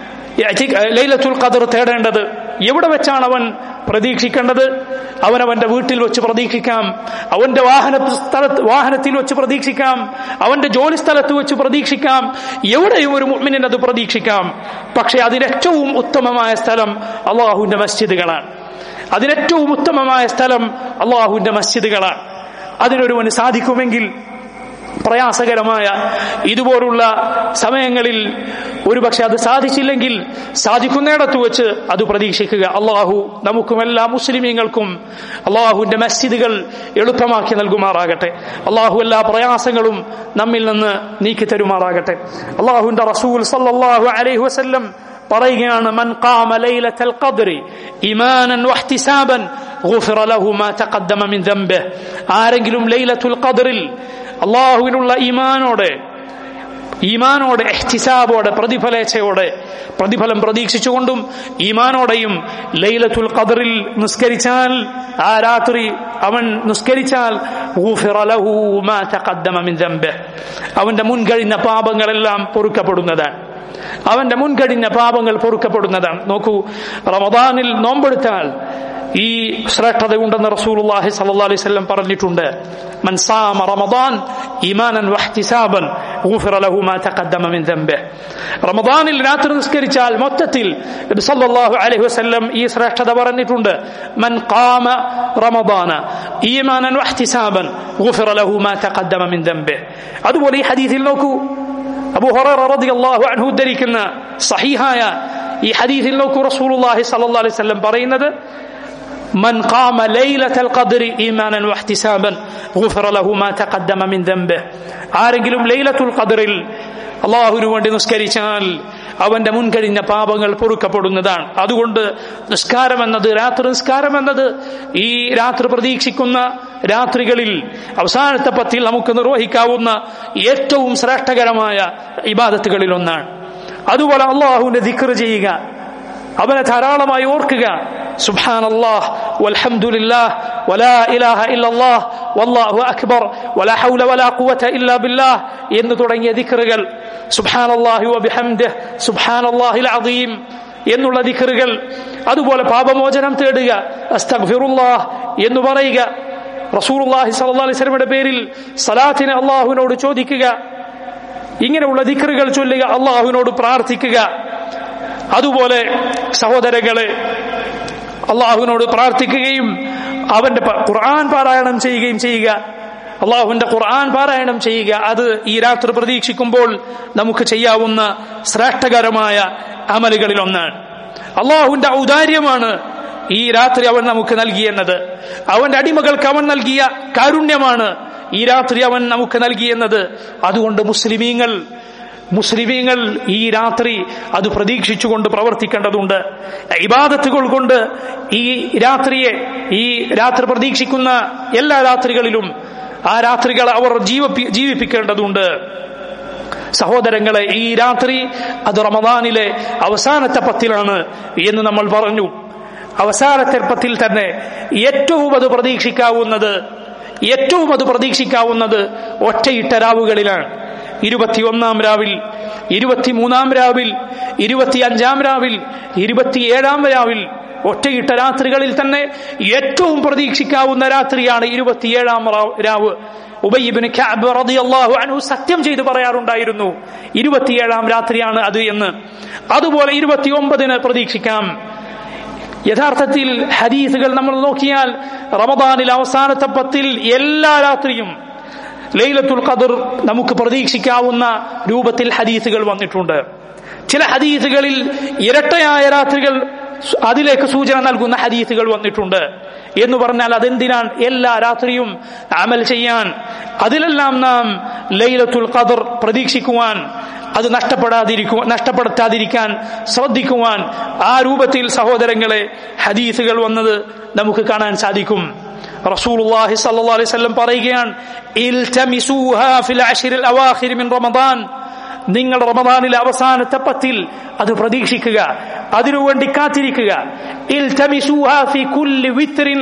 ലൈലത്തുൽ ഖദർ തേടേണ്ടത് എവിടെ വെച്ചാണ് അവൻ പ്രതീക്ഷിക്കേണ്ടത് അവൻ അവന്റെ വീട്ടിൽ വെച്ച് പ്രതീക്ഷിക്കാം അവന്റെ വാഹന സ്ഥലത്ത് വാഹനത്തിൽ വെച്ച് പ്രതീക്ഷിക്കാം അവന്റെ ജോലി സ്ഥലത്ത് വെച്ച് പ്രതീക്ഷിക്കാം എവിടെയും ഒരു മുഅ്മിനിന് അത് പ്രതീക്ഷിക്കാം പക്ഷെ അതിനേറ്റവും ഉത്തമമായ സ്ഥലം അള്ളാഹുവിന്റെ മസ്ജിദുകളാണ് അതിനേറ്റവും ഉത്തമമായ സ്ഥലം അള്ളാഹുവിന്റെ മസ്ജിദുകളാണ് അതിനൊരുവന് സാധിക്കുമെങ്കിൽ പ്രയാസകരമായ ഇതുപോലുള്ള സമയങ്ങളിൽ ഒരുപക്ഷെ അത് സാധിച്ചില്ലെങ്കിൽ സാധിക്കുന്നിടത്ത് വെച്ച് അത് പ്രതീക്ഷിക്കുക അള്ളാഹു നമുക്കും എല്ലാ മുസ്ലിമീങ്ങൾക്കും അള്ളാഹുവിന്റെ മസ്ജിദുകൾ എളുപ്പമാക്കി നൽകുമാറാകട്ടെ അള്ളാഹു എല്ലാ പ്രയാസങ്ങളും നമ്മിൽ നിന്ന് നീക്കി തരുമാറാകട്ടെ അള്ളാഹുവിന്റെ റസൂൽ സല്ലല്ലാഹു അലൈഹി വസല്ലം പറയുകയാണ് മൻ ഖാമ ലൈലത്തൽ ഖദ്രി ഈമാനൻ വഹ്തിസാബൻ ഗുഫിറ ലഹു മാ തഖദ്ദമ മിൻ ദംബിഹ് ആരെങ്കിലും ലൈലത്തുൽ ഖദ്റിൽ അള്ളാഹുവിനുള്ള ഈമാനോടെ ഈമാനോടെ എഹ്തിസാബോടെ പ്രതിഫലേച്ഛയോടെ പ്രതിഫലം പ്രതീക്ഷിച്ചുകൊണ്ടും ഈമാനോടെയും ലൈലത്തുൽ ഖദറിൽ നിസ്കരിച്ചാൽ ആ രാത്രി അവൻ നിസ്കരിച്ചാൽ അവന്റെ മുൻകഴിഞ്ഞ പാപങ്ങളെല്ലാം പൊറുക്കപ്പെടുന്നതാണ് അവന്റെ മുൻകഴിഞ്ഞ പാപങ്ങൾ പൊറുക്കപ്പെടുന്നതാണ് നോക്കൂ റമദാനിൽ നോമ്പെടുത്താൽ ഈ ശ്രേഷ്ഠത ഉണ്ടെന്ന് റസൂലുള്ളാഹി സ്വല്ലല്ലാഹി അലൈഹി വസല്ലം പറഞ്ഞിട്ടുണ്ട് മൻ സാമ റമദാൻ ഈമാനൻ വഹ്തിസാബൻ ഗുഫിറ ലഹു മാ തഖദ്ദമ മിൻ ദംബിഹി റമദാനിൽ രാത്രി നിസ്കരിച്ചാൽ മൊത്തത്തിൽ നബി സല്ലല്ലാഹു അലൈഹി വസല്ലം ഈ ശ്രേഷ്ഠത പറഞ്ഞിട്ടുണ്ട് മൻ ഖാമ റമദാന ഈമാനൻ വഹ്തിസാബൻ ഗുഫിറ ലഹു മാ തഖദ്ദമ മിൻ ദംബിഹി അതുപോലെ ഈ ഹദീസിൽ നോക്കൂ അബൂ ഹുറൈറ റളിയല്ലാഹു അൻഹു ഉദ്ധരിക്കുന്ന സഹീഹായ ഈ ഹദീസിൽ നോക്കൂ റസൂലുള്ളാഹി സ്വല്ലല്ലാഹി അലൈഹി വസല്ലം പറയുന്നത് من قام ليلة القدر إيمانا واحتسابا غفر له ما تقدم من ذنبه ആരെങ്കിലും ലൈലത്തുൽ ഖദറിൽ അള്ളാഹുവിനു വേണ്ടി നിസ്കരിച്ചാൽ അവന്റെ മുൻകഴിഞ്ഞ പാപങ്ങൾ പൊറുക്കപ്പെടുന്നതാണ് അതുകൊണ്ട് നിസ്കാരം എന്നത് രാത്രി നിസ്കാരം എന്നത് ഈ രാത്രി പ്രതീക്ഷിക്കുന്ന രാത്രികളിൽ അവസാനത്തെ പത്തിൽ നമുക്ക് നിർവഹിക്കാവുന്ന ഏറ്റവും ശ്രേഷ്ഠകരമായ ഇബാദത്തുകളിൽ ഒന്നാണ് അതുപോലെ അള്ളാഹുവിന്റെ ദിക്ർ ചെയ്യുക അവനെ ധാരാളമായി ഓർക്കുക سبحان الله والحمد لله ولا إله إلا الله والله أكبر ولا حول ولا قوة إلا بالله എന്ന് തുടങ്ങിയ ദിക്റുകൾ സുബ്ഹാൻ അള്ളാഹി വബിഹംദിഹ് സുബ്ഹാൻ അള്ളാഹിൽ അദീം എന്നുള്ള ദിക്റുകൾ അതുപോലെ പാപമോചനം തേടുക അസ്തഗ്ഫിറുല്ലാഹ് എന്ന് പറയുക റസൂലുള്ളാഹി സ്വല്ലല്ലാഹി അലൈഹി വസല്ലമയുടെ പേരിൽ സലാത്തിനെ അള്ളാഹുവിനോട് ചോദിക്കുക ഇങ്ങനെയുള്ള ദിക്റുകൾ ചൊല്ലുക അള്ളാഹുവിനോട് പ്രാർത്ഥിക്കുക അതുപോലെ സഹോദരങ്ങളെ അള്ളാഹുവിനോട് പ്രാർത്ഥിക്കുകയും അവന്റെ ഖുർആൻ പാരായണം ചെയ്യുകയും ചെയ്യുക അള്ളാഹുവിന്റെ ഖുർആൻ പാരായണം ചെയ്യുക അത് ഈ രാത്രി പ്രതീക്ഷിക്കുമ്പോൾ നമുക്ക് ചെയ്യാവുന്ന ശ്രേഷ്ഠകരമായ അമലുകളിൽ ഒന്നാണ് അള്ളാഹുവിന്റെ ഔദാര്യമാണ് ഈ രാത്രി അവൻ നമുക്ക് നൽകിയെന്നത് അവന്റെ അടിമകൾക്ക് അവൻ നൽകിയ കാരുണ്യമാണ് ഈ രാത്രി അവൻ നമുക്ക് നൽകിയെന്നത് അതുകൊണ്ട് മുസ്ലിമീങ്ങൾ മുസ്ലിമീങ്ങൾ ഈ രാത്രി അത് പ്രതീക്ഷിച്ചുകൊണ്ട് പ്രവർത്തിക്കേണ്ടതുണ്ട് ഇബാദത്തുകൾ കൊണ്ട് ഈ രാത്രിയെ ഈ രാത്രി പ്രതീക്ഷിക്കുന്ന എല്ലാ രാത്രികളിലും ആ രാത്രികൾ അവർ ജീവപ്പി ജീവിപ്പിക്കേണ്ടതുണ്ട് സഹോദരങ്ങളെ ഈ രാത്രി അത് റമദാനിലെ അവസാനത്തെ പത്തിലാണ് എന്ന് നമ്മൾ പറഞ്ഞു അവസാനത്തെ പത്തിൽ തന്നെ ഏറ്റവും അത് പ്രതീക്ഷിക്കാവുന്നത് ഏറ്റവും അത് പ്രതീക്ഷിക്കാവുന്നത് ഒറ്റയിട്ട രാവുകളിലാണ് ഇരുപത്തിയൊന്നാം രാവിൽ ഇരുപത്തിമൂന്നാം രാവിൽ ഇരുപത്തിയഞ്ചാം രാവിൽ ഇരുപത്തിയേഴാം രാവിൽ ഒറ്റയിട്ട രാത്രികളിൽ തന്നെ ഏറ്റവും പ്രതീക്ഷിക്കാവുന്ന രാത്രിയാണ് ഇരുപത്തിയേഴാം രാവ് ഉബയ്യബിന് റളിയല്ലാഹു അൻഹു സത്യം ചെയ്തു പറയാറുണ്ടായിരുന്നു ഇരുപത്തിയേഴാം രാത്രിയാണ് അത് എന്ന് അതുപോലെ ഇരുപത്തിയൊമ്പതിന് പ്രതീക്ഷിക്കാം യഥാർത്ഥത്തിൽ ഹദീസുകൾ നമ്മൾ നോക്കിയാൽ റമദാനിൽ അവസാനത്തെ പത്തിൽ എല്ലാ രാത്രിയും ലൈലത്തുൽ ഖദർ നമുക്ക് പ്രതീക്ഷിക്കാവുന്ന രൂപത്തിൽ ഹദീസുകൾ വന്നിട്ടുണ്ട് ചില ഹദീസുകളിൽ ഇരട്ടയായ രാത്രികൾ അതിലേക്ക് സൂചന നൽകുന്ന ഹദീസുകൾ വന്നിട്ടുണ്ട് എന്ന് പറഞ്ഞാൽ അതെന്തിനാണ് എല്ലാ രാത്രിയും അമൽ ചെയ്യാൻ അതിലെല്ലാം നാം ലൈലത്തുൽ ഖദർ പ്രതീക്ഷിക്കുവാൻ അത് നഷ്ടപ്പെടാതിരിക്കുവാൻ നഷ്ടപ്പെടുത്താതിരിക്കാൻ ശ്രദ്ധിക്കുവാൻ ആ രൂപത്തിൽ സഹോദരങ്ങളെ ഹദീസുകൾ വന്നത് നമുക്ക് കാണാൻ സാധിക്കും റസൂലുള്ളാഹി സ്വല്ലല്ലാഹു അലൈഹി വസല്ലം പറയുകയാണ് ഇൽതമിസൂഹാ ഫിൽ അശ്റിൽ അവാഖിർ മിൻ റമദാൻ നിങ്ങൾ റമദാനിലെ അവസാനത്തെ പത്തിൽ അത് പ്രതീക്ഷിക്കുക അതിനുവേണ്ടി കാത്തിരിക്കുക ഇൽതമിസൂഹാ ഫി കുല്ലി വിത്രിൻ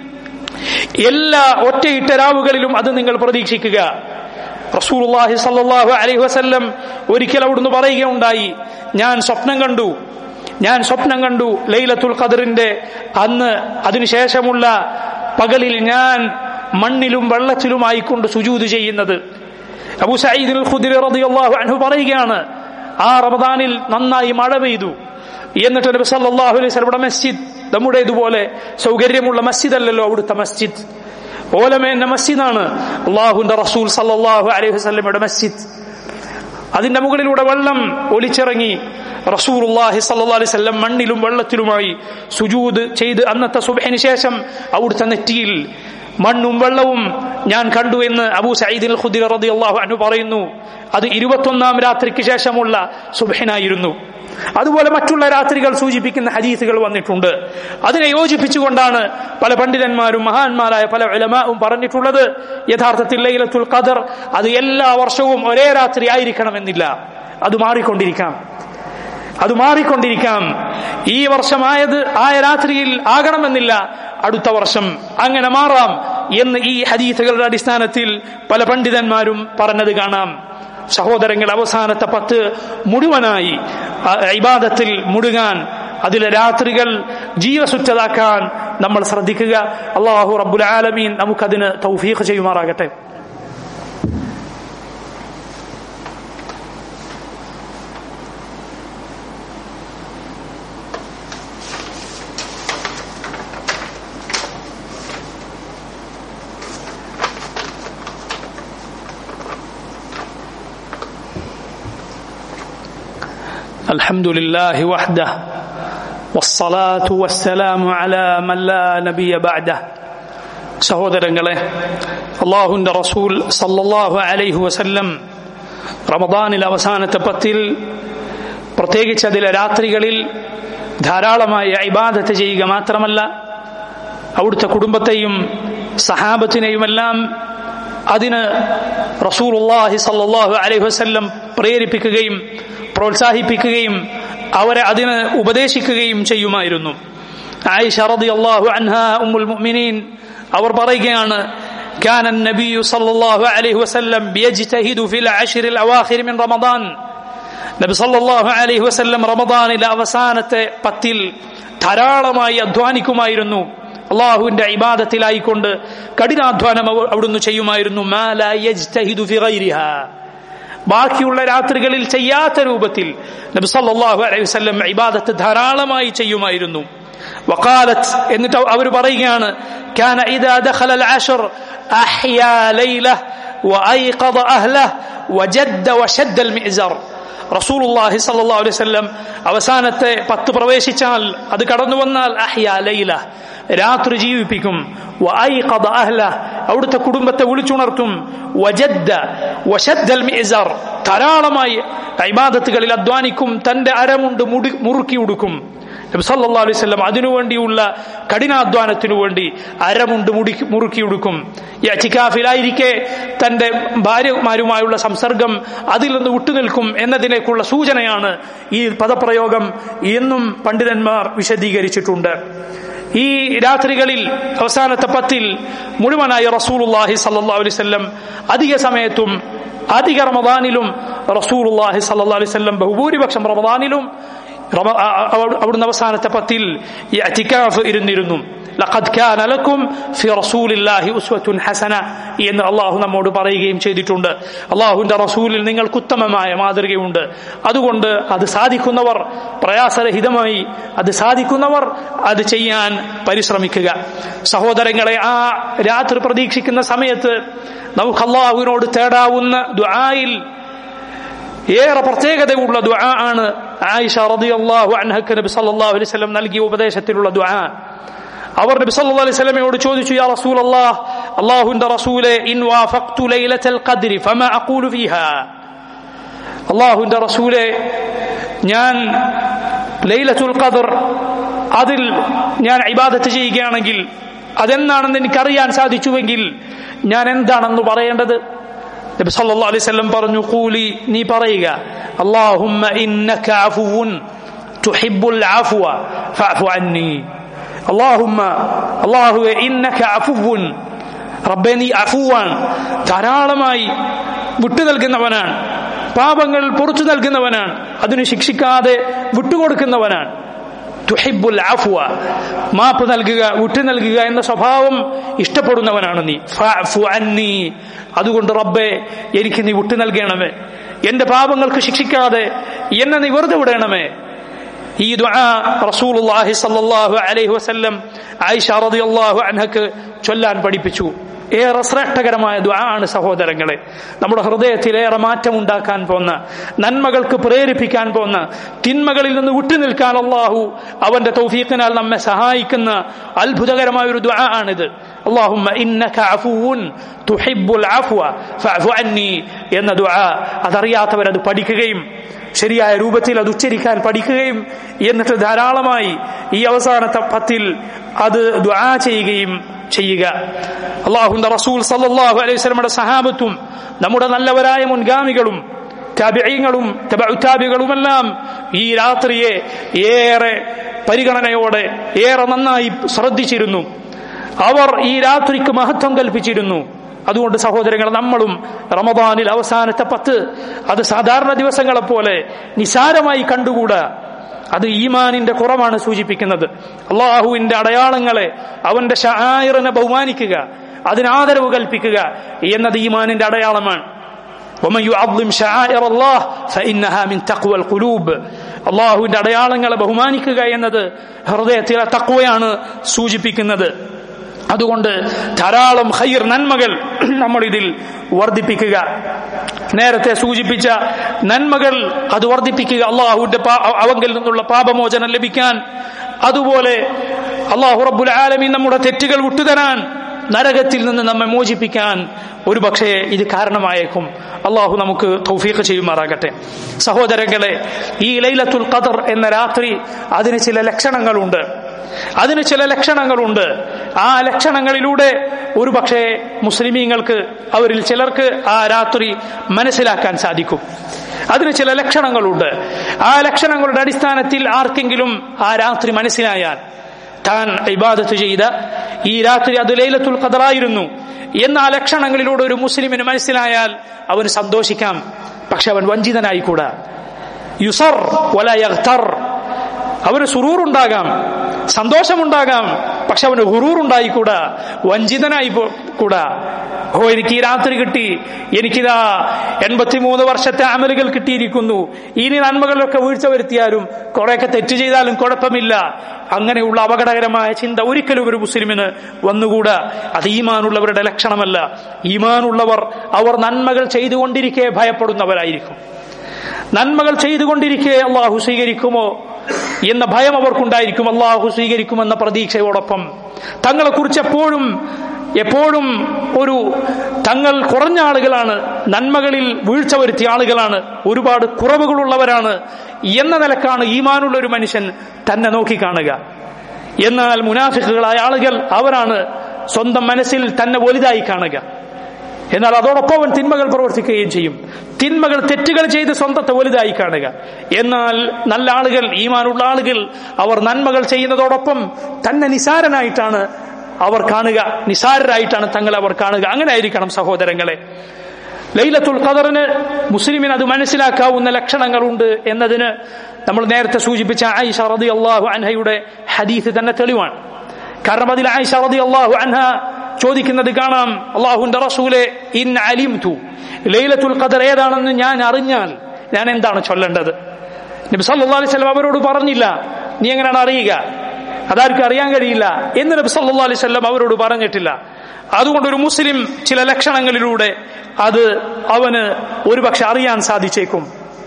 എല്ലാ ഒറ്റയിട്ട രാവുകളിലും അത് നിങ്ങൾ പ്രതീക്ഷിക്കുക റസൂലുള്ളാഹി സല്ലല്ലാഹു അലൈഹി വസല്ലം ഒരിക്കൽ അവിടുന്ന് പറയുകയുണ്ടായി ഞാൻ സ്വപ്നം കണ്ടു ഞാൻ സ്വപ്നം കണ്ടു ലൈലത്തുൽ ഖദറിന്റെ അന്ന് അതിനുശേഷമുള്ള പകലിൽ ഞാൻ മണ്ണിലും വെള്ളത്തിലുമായിക്കൊണ്ട് സുജൂത് ചെയ്യുന്നത് അബു സഈദ് ഖുദ്രി റളിയല്ലാഹു അൻഹു പറയുകയാണ് ആ റമദാനിൽ നന്നായി മഴ പെയ്തു എന്നിട്ട് നബി സല്ലല്ലാഹു അലൈഹി വസല്ലം മസ്ജിദ് നമ്മുടെ ഇതുപോലെ സൗകര്യമുള്ള മസ്ജിദ് അല്ലല്ലോ അവിടുത്തെ മസ്ജിദ് ഓലമേന്റെ മസ്ജിദാണ് അള്ളാഹുന്റെ റസൂൽ സല്ലല്ലാഹു അലൈഹി വസല്ലമയുടെ മസ്ജിദ് അതിന്റെ മുകളിലൂടെ വെള്ളം ഒലിച്ചിറങ്ങി റസൂലുള്ളാഹി സല്ലല്ലാഹു അലൈഹി വസല്ലം മണ്ണിലും വെള്ളത്തിലുമായി സുജൂദ് ചെയ്ത് അന്നത്തെ സുബഹിന് ശേഷം അവിടുത്തെ നെറ്റിയിൽ മണ്ണും വെള്ളവും ഞാൻ കണ്ടു എന്ന് അബൂ സയ്യിദ് ഖുദ്രി റളിയല്ലാഹു അൻഹു പറയുന്നു അത് ഇരുപത്തൊന്നാം രാത്രിക്ക് ശേഷമുള്ള സുബഹിനായിരുന്നു അതുപോലെ മറ്റുള്ള രാത്രികൾ സൂചിപ്പിക്കുന്ന ഹദീസുകൾ വന്നിട്ടുണ്ട് അതിനെ യോജിപ്പിച്ചുകൊണ്ടാണ് പല പണ്ഡിതന്മാരും മഹാന്മാരായ പല ഉലമാവും പറഞ്ഞിട്ടുള്ളത് യഥാർത്ഥത്തിൽ ലൈലത്തുൽ ഖദർ അത് എല്ലാ വർഷവും ഒരേ രാത്രി ആയിരിക്കണമെന്നില്ല അത് മാറിക്കൊണ്ടിരിക്കാം അത് മാറിക്കൊണ്ടിരിക്കാം ഈ വർഷമായത് ആയ രാത്രിയിൽ ആകണമെന്നില്ല അടുത്ത വർഷം അങ്ങനെ മാറാം എന്ന് ഈ ഹദീസുകളുടെ അടിസ്ഥാനത്തിൽ പല പണ്ഡിതന്മാരും പറഞ്ഞത് കാണാം സഹോദരങ്ങൾ അവസാനത്തെ പത്ത് മുഴുവനായി ഇബാദത്തിൽ മുഴുകാൻ അതിലെ രാത്രികൾ ജീവസുറ്റതാക്കാൻ നമ്മൾ ശ്രദ്ധിക്കുക അള്ളാഹു റബ്ബുൽ ആലമീൻ നമുക്കതിന് തൗഫീഖ് ചെയ്യുമാറാകട്ടെ الحمد لله وحده والصلاة والسلام على من لا نبي بعده സഹോദരങ്ങളെ അള്ളാഹുന്റെ റസൂൽ സല്ലല്ലാഹു അലൈഹി വസല്ലം റമദാനിൽ അവസാനത്തെ പത്തിൽ പ്രത്യേകിച്ച് അതിലെ രാത്രികളിൽ ധാരാളമായി ഇബാദത്ത് ചെയ്യുക മാത്രമല്ല അവിടുത്തെ കുടുംബത്തെയും സഹാബത്തിനെയുമെല്ലാം അതിന് റസൂലുള്ളാഹി സല്ലല്ലാഹു അലൈഹി വസല്ലം പ്രേരിപ്പിക്കുകയും പ്രോത്സാഹിപ്പിക്കുകയും അവരെ അതിന് ഉപദേശിക്കുകയും ചെയ്യുമായിരുന്നു ആയിഷ റളിയല്ലാഹു അൻഹ ഉമ്മുൽ മുഅ്മിനീൻ അവർ പറയുകയാണ് كان النبي صلى الله عليه وسلم بيجتهد في العشر الأواخر من رمضان നബി സല്ലല്ലാഹു അലൈഹി വസല്ലം റമദാനിലെ അവസാനത്തെ പത്തിൽ ധാരാളമായി അധ്വാനിക്കുമായിരുന്നു അള്ളാഹുവിന്റെ ഇബാദത്തിലായിക്കൊണ്ട് കഠിനാധ്വാനം അവിടുന്ന് ചെയ്യുമായിരുന്നു ബാക്കിയുള്ള രാത്രികളിൽ ചെയ്യാത്ത രൂപത്തിൽ നബി സല്ലല്ലാഹു അലൈഹി വസല്ലം ഇബാദത്ത് ധാരാളമായി ചെയ്യുമായിരുന്നു വഖാലത്ത് എന്നിട്ട് അവർ പറയുകയാണ് كان إذا دخل العشر أحيا ليله وأيقظ أهله وجد وشد المئزر റസൂലുള്ളാഹി സല്ലല്ലാഹു അലൈഹി വസല്ലം അവസാനത്തെ പത്ത് പ്രവേശിച്ചാൽ അത് കടന്നു വന്നാൽ അഹ്യ ലൈല രാത്രി ജീവിപ്പിക്കും വഅയ്ഖദ അഹ്ല അവിടുത്തെ കുടുംബത്തെ വിളിച്ചുണർത്തും വജദ്ദ വശദ്ദൽ മിഅ്സർ ധാരാളമായി ഇബാദത്തുകളിൽ അധ്വാനിക്കും തന്റെ അരമുണ്ട് മുറുക്കി ഉടുക്കും നബി സല്ലല്ലാഹു അലൈഹി വസല്ലം അതിനുവേണ്ടിയുള്ള കഠിനാധ്വാനത്തിനു വേണ്ടി അരമുണ്ട് മുടി മുറുക്കിയെടുക്കും ഈ അച്ചിക്കാഫിലായിരിക്കെ തന്റെ ഭാര്യമാരുമായുള്ള സംസർഗം അതിൽ നിന്ന് വിട്ടുനിൽക്കും എന്നതിനേക്കുള്ള സൂചനയാണ് ഈ പദപ്രയോഗം എന്നും പണ്ഡിതന്മാർ വിശദീകരിച്ചിട്ടുണ്ട് ഈ രാത്രികളിൽ അവസാനത്തെ പത്തിൽ മുഴുവനായി റസൂലുള്ളാഹി സല്ലല്ലാഹു അലൈഹി വസല്ലം അധിക സമയത്തും അധിക റമദാനിലും റസൂലുള്ളാഹി സല്ലല്ലാഹു അലൈഹി വസല്ലം ബഹുഭൂരിപക്ഷം റമദാനിലും റമ- ആ- ആ- അവിടുന്ന് അവസാനത്തെ പത്തിൽ ഈ അറ്റിക്കാഫ് ഇരുന്നിരുന്നു ലഖദ് കാന ലക്കും ഫി റസൂലില്ലാഹി ഉസ്വത്തുൻ ഹസന എന്ന് അള്ളാഹു നമ്മോട് പറയുകയും ചെയ്തിട്ടുണ്ട് അള്ളാഹുവിന്റെ റസൂലിൽ നിങ്ങൾക്ക് ഉത്തമമായ മാതൃകയുണ്ട് അതുകൊണ്ട് അത് സാധിക്കുന്നവർ പ്രയാസരഹിതമായി അത് സാധിക്കുന്നവർ അത് ചെയ്യാൻ പരിശ്രമിക്കുക സഹോദരങ്ങളെ ആ രാത്രി പ്രതീക്ഷിക്കുന്ന സമയത്ത് നമുക്ക് അള്ളാഹുവിനോട് തേടാവുന്ന ദുആയിൽ ഏറെ പ്രത്യേകതയുള്ള ദുആ ആണ് ആയിഷ റളിയല്ലാഹു അൻഹക്ക് നബി സല്ലല്ലാഹു അലൈഹി വസല്ലം നൽകിയ ഉപദേശത്തിലുള്ള ദുആ അവർ നബി സല്ലല്ലാഹു അലൈഹി വസല്ലമയോട് ചോദിച്ചു യാ റസൂലല്ലാഹ് അല്ലാഹുവിന്റെ റസൂലെ ഇൻ വാഫഖ്തു ലൈലത്തൽ ഖദ്രി ഫമാ അഖൂലു ഫീഹാ അല്ലാഹുവിന്റെ റസൂലെ ഞാൻ ലൈലത്തുൽ ഖദർ അതിൽ ഞാൻ ഇബാദത്ത് ചെയ്യുകയാണെങ്കിൽ അതെന്താണെന്ന് എനിക്കറിയാൻ സാധിച്ചുവെങ്കിൽ ഞാൻ എന്താണെന്ന് പറയേണ്ടത് നബി സല്ലല്ലാഹു അലൈഹി വസല്ലം പറഞ്ഞു കൂലി നീ പറയുക അല്ലാഹുമ്മ ഇന്നക അഫുവുൻ തുഹിബ്ബുൽ അഫ്വ ഫഅഫു അന്നി അല്ലാഹുമ്മ അല്ലാഹുവേ ഇന്നക അഫുവുൻ റബ്ബേ നീ അഫുവാൻ ധാരാളമായി വിട്ടു നൽകുന്നവനാണ് പാപങ്ങൾ പുറത്തു നൽകുന്നവനാണ് അതിന് ശിക്ഷിക്കാതെ വിട്ടുകൊടുക്കുന്നവനാണ് തുഹിബുൽ ആഫുവ മാപ്പ് നൽകുക വിട്ടു നൽകുക എന്ന സ്വഭാവം ഇഷ്ടപ്പെടുന്നവനാണ് നീ ഫഅഫു അന്നി അതുകൊണ്ട് റബ്ബെ എനിക്ക് നീ വിട്ടു നൽകണമേ എന്റെ പാപങ്ങൾക്ക് ശിക്ഷിക്കാതെ എന്നെ നീ വെറുതെ വിടണമേ ഈ ദുആ റസൂലുള്ളാഹി സ്വല്ലല്ലാഹു അലൈഹി വസല്ലം ആയിഷ റളിയല്ലാഹു അൻഹക്ക് ചൊല്ലാൻ പഠിപ്പിച്ചു ഏറെ ശ്രേഷ്ഠകരമായ ദുആ ആണ് സഹോദരങ്ങളെ നമ്മുടെ ഹൃദയത്തിൽ ഏറെ മാറ്റമുണ്ടാക്കാൻ പോന്ന നന്മകൾക്ക് പ്രേരിപ്പിക്കാൻ പോന്ന തിന്മകളിൽ നിന്ന് വിട്ടുനിൽക്കാൻ അള്ളാഹു അവന്റെ തൗഫീഖിനാൽ നമ്മെ സഹായിക്കുന്ന അത്ഭുതകരമായ ഒരു ദുആ ആണിത് അള്ളാഹുമ്മ ഇന്നക അഫുവുൻ തുഹിബ്ബുൽ അഫ്വ ഫഅഫു അന്നി എന്ന ദുആ അതറിയാത്തവരത് പഠിക്കുകയും ശരിയായ രൂപത്തിൽ അത് ഉച്ചരിക്കാൻ പഠിക്കുകയും എന്നിട്ട് ധാരാളമായി ഈ അവസാനത്തെ പത്തിൽ അത് ദുആ ചെയ്യുകയും ചെയ്യുക അള്ളാഹുന്റെ റസൂൽ സല്ലല്ലാഹു അലൈഹി വസല്ലമയുടെ സഹാബത്തും നമ്മുടെ നല്ലവരായ മുൻഗാമികളും താബിഈങ്ങളും തബഉത്താബികളുമെല്ലാം ഈ രാത്രിയെ ഏറെ പരിഗണനയോടെ ഏറെ നന്നായി ശ്രദ്ധിച്ചിരുന്നു അവർ ഈ രാത്രിക്ക് മഹത്വം കൽപ്പിച്ചിരുന്നു അതുകൊണ്ട് സഹോദരങ്ങൾ നമ്മളും റമദാനിൽ അവസാനത്തെ പത്ത് അത് സാധാരണ ദിവസങ്ങളെ പോലെ നിസാരമായി കണ്ടുകൂടാ അത് ഈമാനിന്റെ കുറവാണ് സൂചിപ്പിക്കുന്നത് അള്ളാഹുവിന്റെ അടയാളങ്ങളെ അവന്റെ ഷായിറിനെ ബഹുമാനിക്കുക അതിനാദരവ് കൽപ്പിക്കുക എന്നത് ഈമാനിന്റെ അടയാളമാണ് ومن يعظم شعائر الله فإنها من تقوى القلوب അള്ളാഹുവിന്റെ അടയാളങ്ങളെ ബഹുമാനിക്കുക എന്നത് ഹൃദയത്തിലെ തക്വയാണ് സൂചിപ്പിക്കുന്നത് അതുകൊണ്ട് ധാരാളം ഹൈർ നന്മകൾ നമ്മൾ ഇതിൽ വർദ്ധിപ്പിക്കുക നേരത്തെ സൂചിപ്പിച്ച നന്മകൾ അത് വർദ്ധിപ്പിക്കുക അള്ളാഹുവിന്റെ അവങ്കിൽ നിന്നുള്ള പാപമോചനം ലഭിക്കാൻ അതുപോലെ അള്ളാഹു റബ്ബുൽ ആലമീൻ നമ്മുടെ തെറ്റുകൾ വിട്ടുതരാൻ നരകത്തിൽ നിന്ന് നമ്മെ മോചിപ്പിക്കാൻ ഒരു പക്ഷേ ഇത് കാരണമായേക്കും അള്ളാഹു നമുക്ക് തൗഫീഖ് ചെയ്യുമാറാകട്ടെ സഹോദരങ്ങളെ ഈ ലൈലത്തുൽ ഖദർ എന്ന രാത്രി അതിന് ചില ലക്ഷണങ്ങളുണ്ട് അതിന് ചില ലക്ഷണങ്ങളുണ്ട് ആ ലക്ഷണങ്ങളിലൂടെ ഒരു പക്ഷേ മുസ്ലിമീങ്ങൾക്ക് അവരിൽ ചിലർക്ക് ആ രാത്രി മനസ്സിലാക്കാൻ സാധിക്കും അതിന് ചില ലക്ഷണങ്ങളുണ്ട് ആ ലക്ഷണങ്ങളുടെ അടിസ്ഥാനത്തിൽ ആർക്കെങ്കിലും ആ രാത്രി മനസ്സിലായാൽ താൻ ഇബാദത്ത് ചെയ്ത ഈ രാത്രി അത് ലൈലത്തുൽ ഖദറായിരുന്നു എന്ന ആ ലക്ഷണങ്ങളിലൂടെ ഒരു മുസ്ലിമിന് മനസ്സിലായാൽ അവന് സന്തോഷിക്കാം പക്ഷെ അവൻ വഞ്ചിതനായിക്കൂടാ യുസർ വല യഗ്തർ അവന് സുറൂറുണ്ടാകാം സന്തോഷമുണ്ടാകാം പക്ഷെ അവന് ഹുറൂറുണ്ടായിക്കൂടാ വഞ്ചിതനായി കൂടാ ഓ എനിക്ക് ഈ രാത്രി കിട്ടി എനിക്കിതാ എൺപത്തിമൂന്ന് വർഷത്തെ അമലുകൾ കിട്ടിയിരിക്കുന്നു ഇനി നന്മകളിലൊക്കെ വീഴ്ച വരുത്തിയാലും കുറെയൊക്കെ തെറ്റ് ചെയ്താലും കുഴപ്പമില്ല അങ്ങനെയുള്ള അപകടകരമായ ചിന്ത ഒരിക്കലും ഒരു മുസ്ലിമിന് വന്നുകൂടാ അത് ഈമാനുള്ളവരുടെ ലക്ഷണമല്ല ഈമാനുള്ളവർ അവർ നന്മകൾ ചെയ്തുകൊണ്ടിരിക്കെ ഭയപ്പെടുന്നവരായിരിക്കും നന്മകൾ ചെയ്തുകൊണ്ടിരിക്കെ അള്ളാഹു സ്വീകരിക്കുമോ എന്ന ഭയം അവർക്കുണ്ടായിരിക്കും അള്ളാഹു സ്വീകരിക്കുമെന്ന പ്രതീക്ഷയോടൊപ്പം തങ്ങളെക്കുറിച്ച് എപ്പോഴും എപ്പോഴും ഒരു തങ്ങൾ കുറഞ്ഞ ആളുകളാണ് നന്മകളിൽ വീഴ്ച വരുത്തിയ ആളുകളാണ് ഒരുപാട് കുറവുകളുള്ളവരാണ് എന്ന നിലക്കാണ് ഈമാനുള്ള ഒരു മനുഷ്യൻ തന്നെ നോക്കിക്കാണുക എന്നാൽ മുനാഫിക്കുകളായ ആളുകൾ അവരാണ് സ്വന്തം മനസ്സിൽ തന്നെ വലുതായി കാണുക എന്നാൽ അതോടൊപ്പം അവൻ തിന്മകൾ പ്രവർത്തിക്കുകയും ചെയ്യും തിന്മകൾ തെറ്റുകൾ ചെയ്ത് സ്വന്തത്തെ വലുതായി കാണുക എന്നാൽ നല്ല ആളുകൾ ഈമാനുള്ള ആളുകൾ അവർ നന്മകൾ ചെയ്യുന്നതോടൊപ്പം തന്നെ നിസാരനായിട്ടാണ് അവർ കാണുക നിസാരരായിട്ടാണ് തങ്ങളെ അവർ കാണുക അങ്ങനെ ആയിരിക്കണം സഹോദരങ്ങളെ ലൈലത്തുൽ ഖദറിന് മുസ്ലിമിന് അത് മനസ്സിലാക്കാവുന്ന ലക്ഷണങ്ങളുണ്ട് എന്നതിന് നമ്മൾ നേരത്തെ സൂചിപ്പിച്ച ആയിഷ റതി അള്ളാഹു അൻഹയുടെ ഹദീസ് തന്നെ തെളിവാണ് കാരണം അതിൽ ആയിഷ റതി അള്ളാഹു അൻഹ ചോദിക്കുന്നത് കാണാം അള്ളാഹുന്റെ റസൂലെ ഇൻ അലിംതു ലൈലത്തുൽ ഖദർ ഏതാണെന്ന് ഞാൻ അറിഞ്ഞാൽ ഞാൻ എന്താണ് ചൊല്ലേണ്ടത് നബി സല്ലല്ലാഹു അലൈഹി വസല്ലം അവരോട് പറഞ്ഞില്ല നീ എങ്ങനെയാണ് അറിയുക അതാർക്കും അറിയാൻ കഴിയില്ല എന്ന് നബി സല്ലല്ലാഹു അലൈഹി വസല്ലം അവരോട് പറഞ്ഞിട്ടില്ല അതുകൊണ്ട് ഒരു മുസ്ലിം ചില ലക്ഷണങ്ങളിലൂടെ അത് അവന് ഒരുപക്ഷെ അറിയാൻ സാധിച്ചേക്കും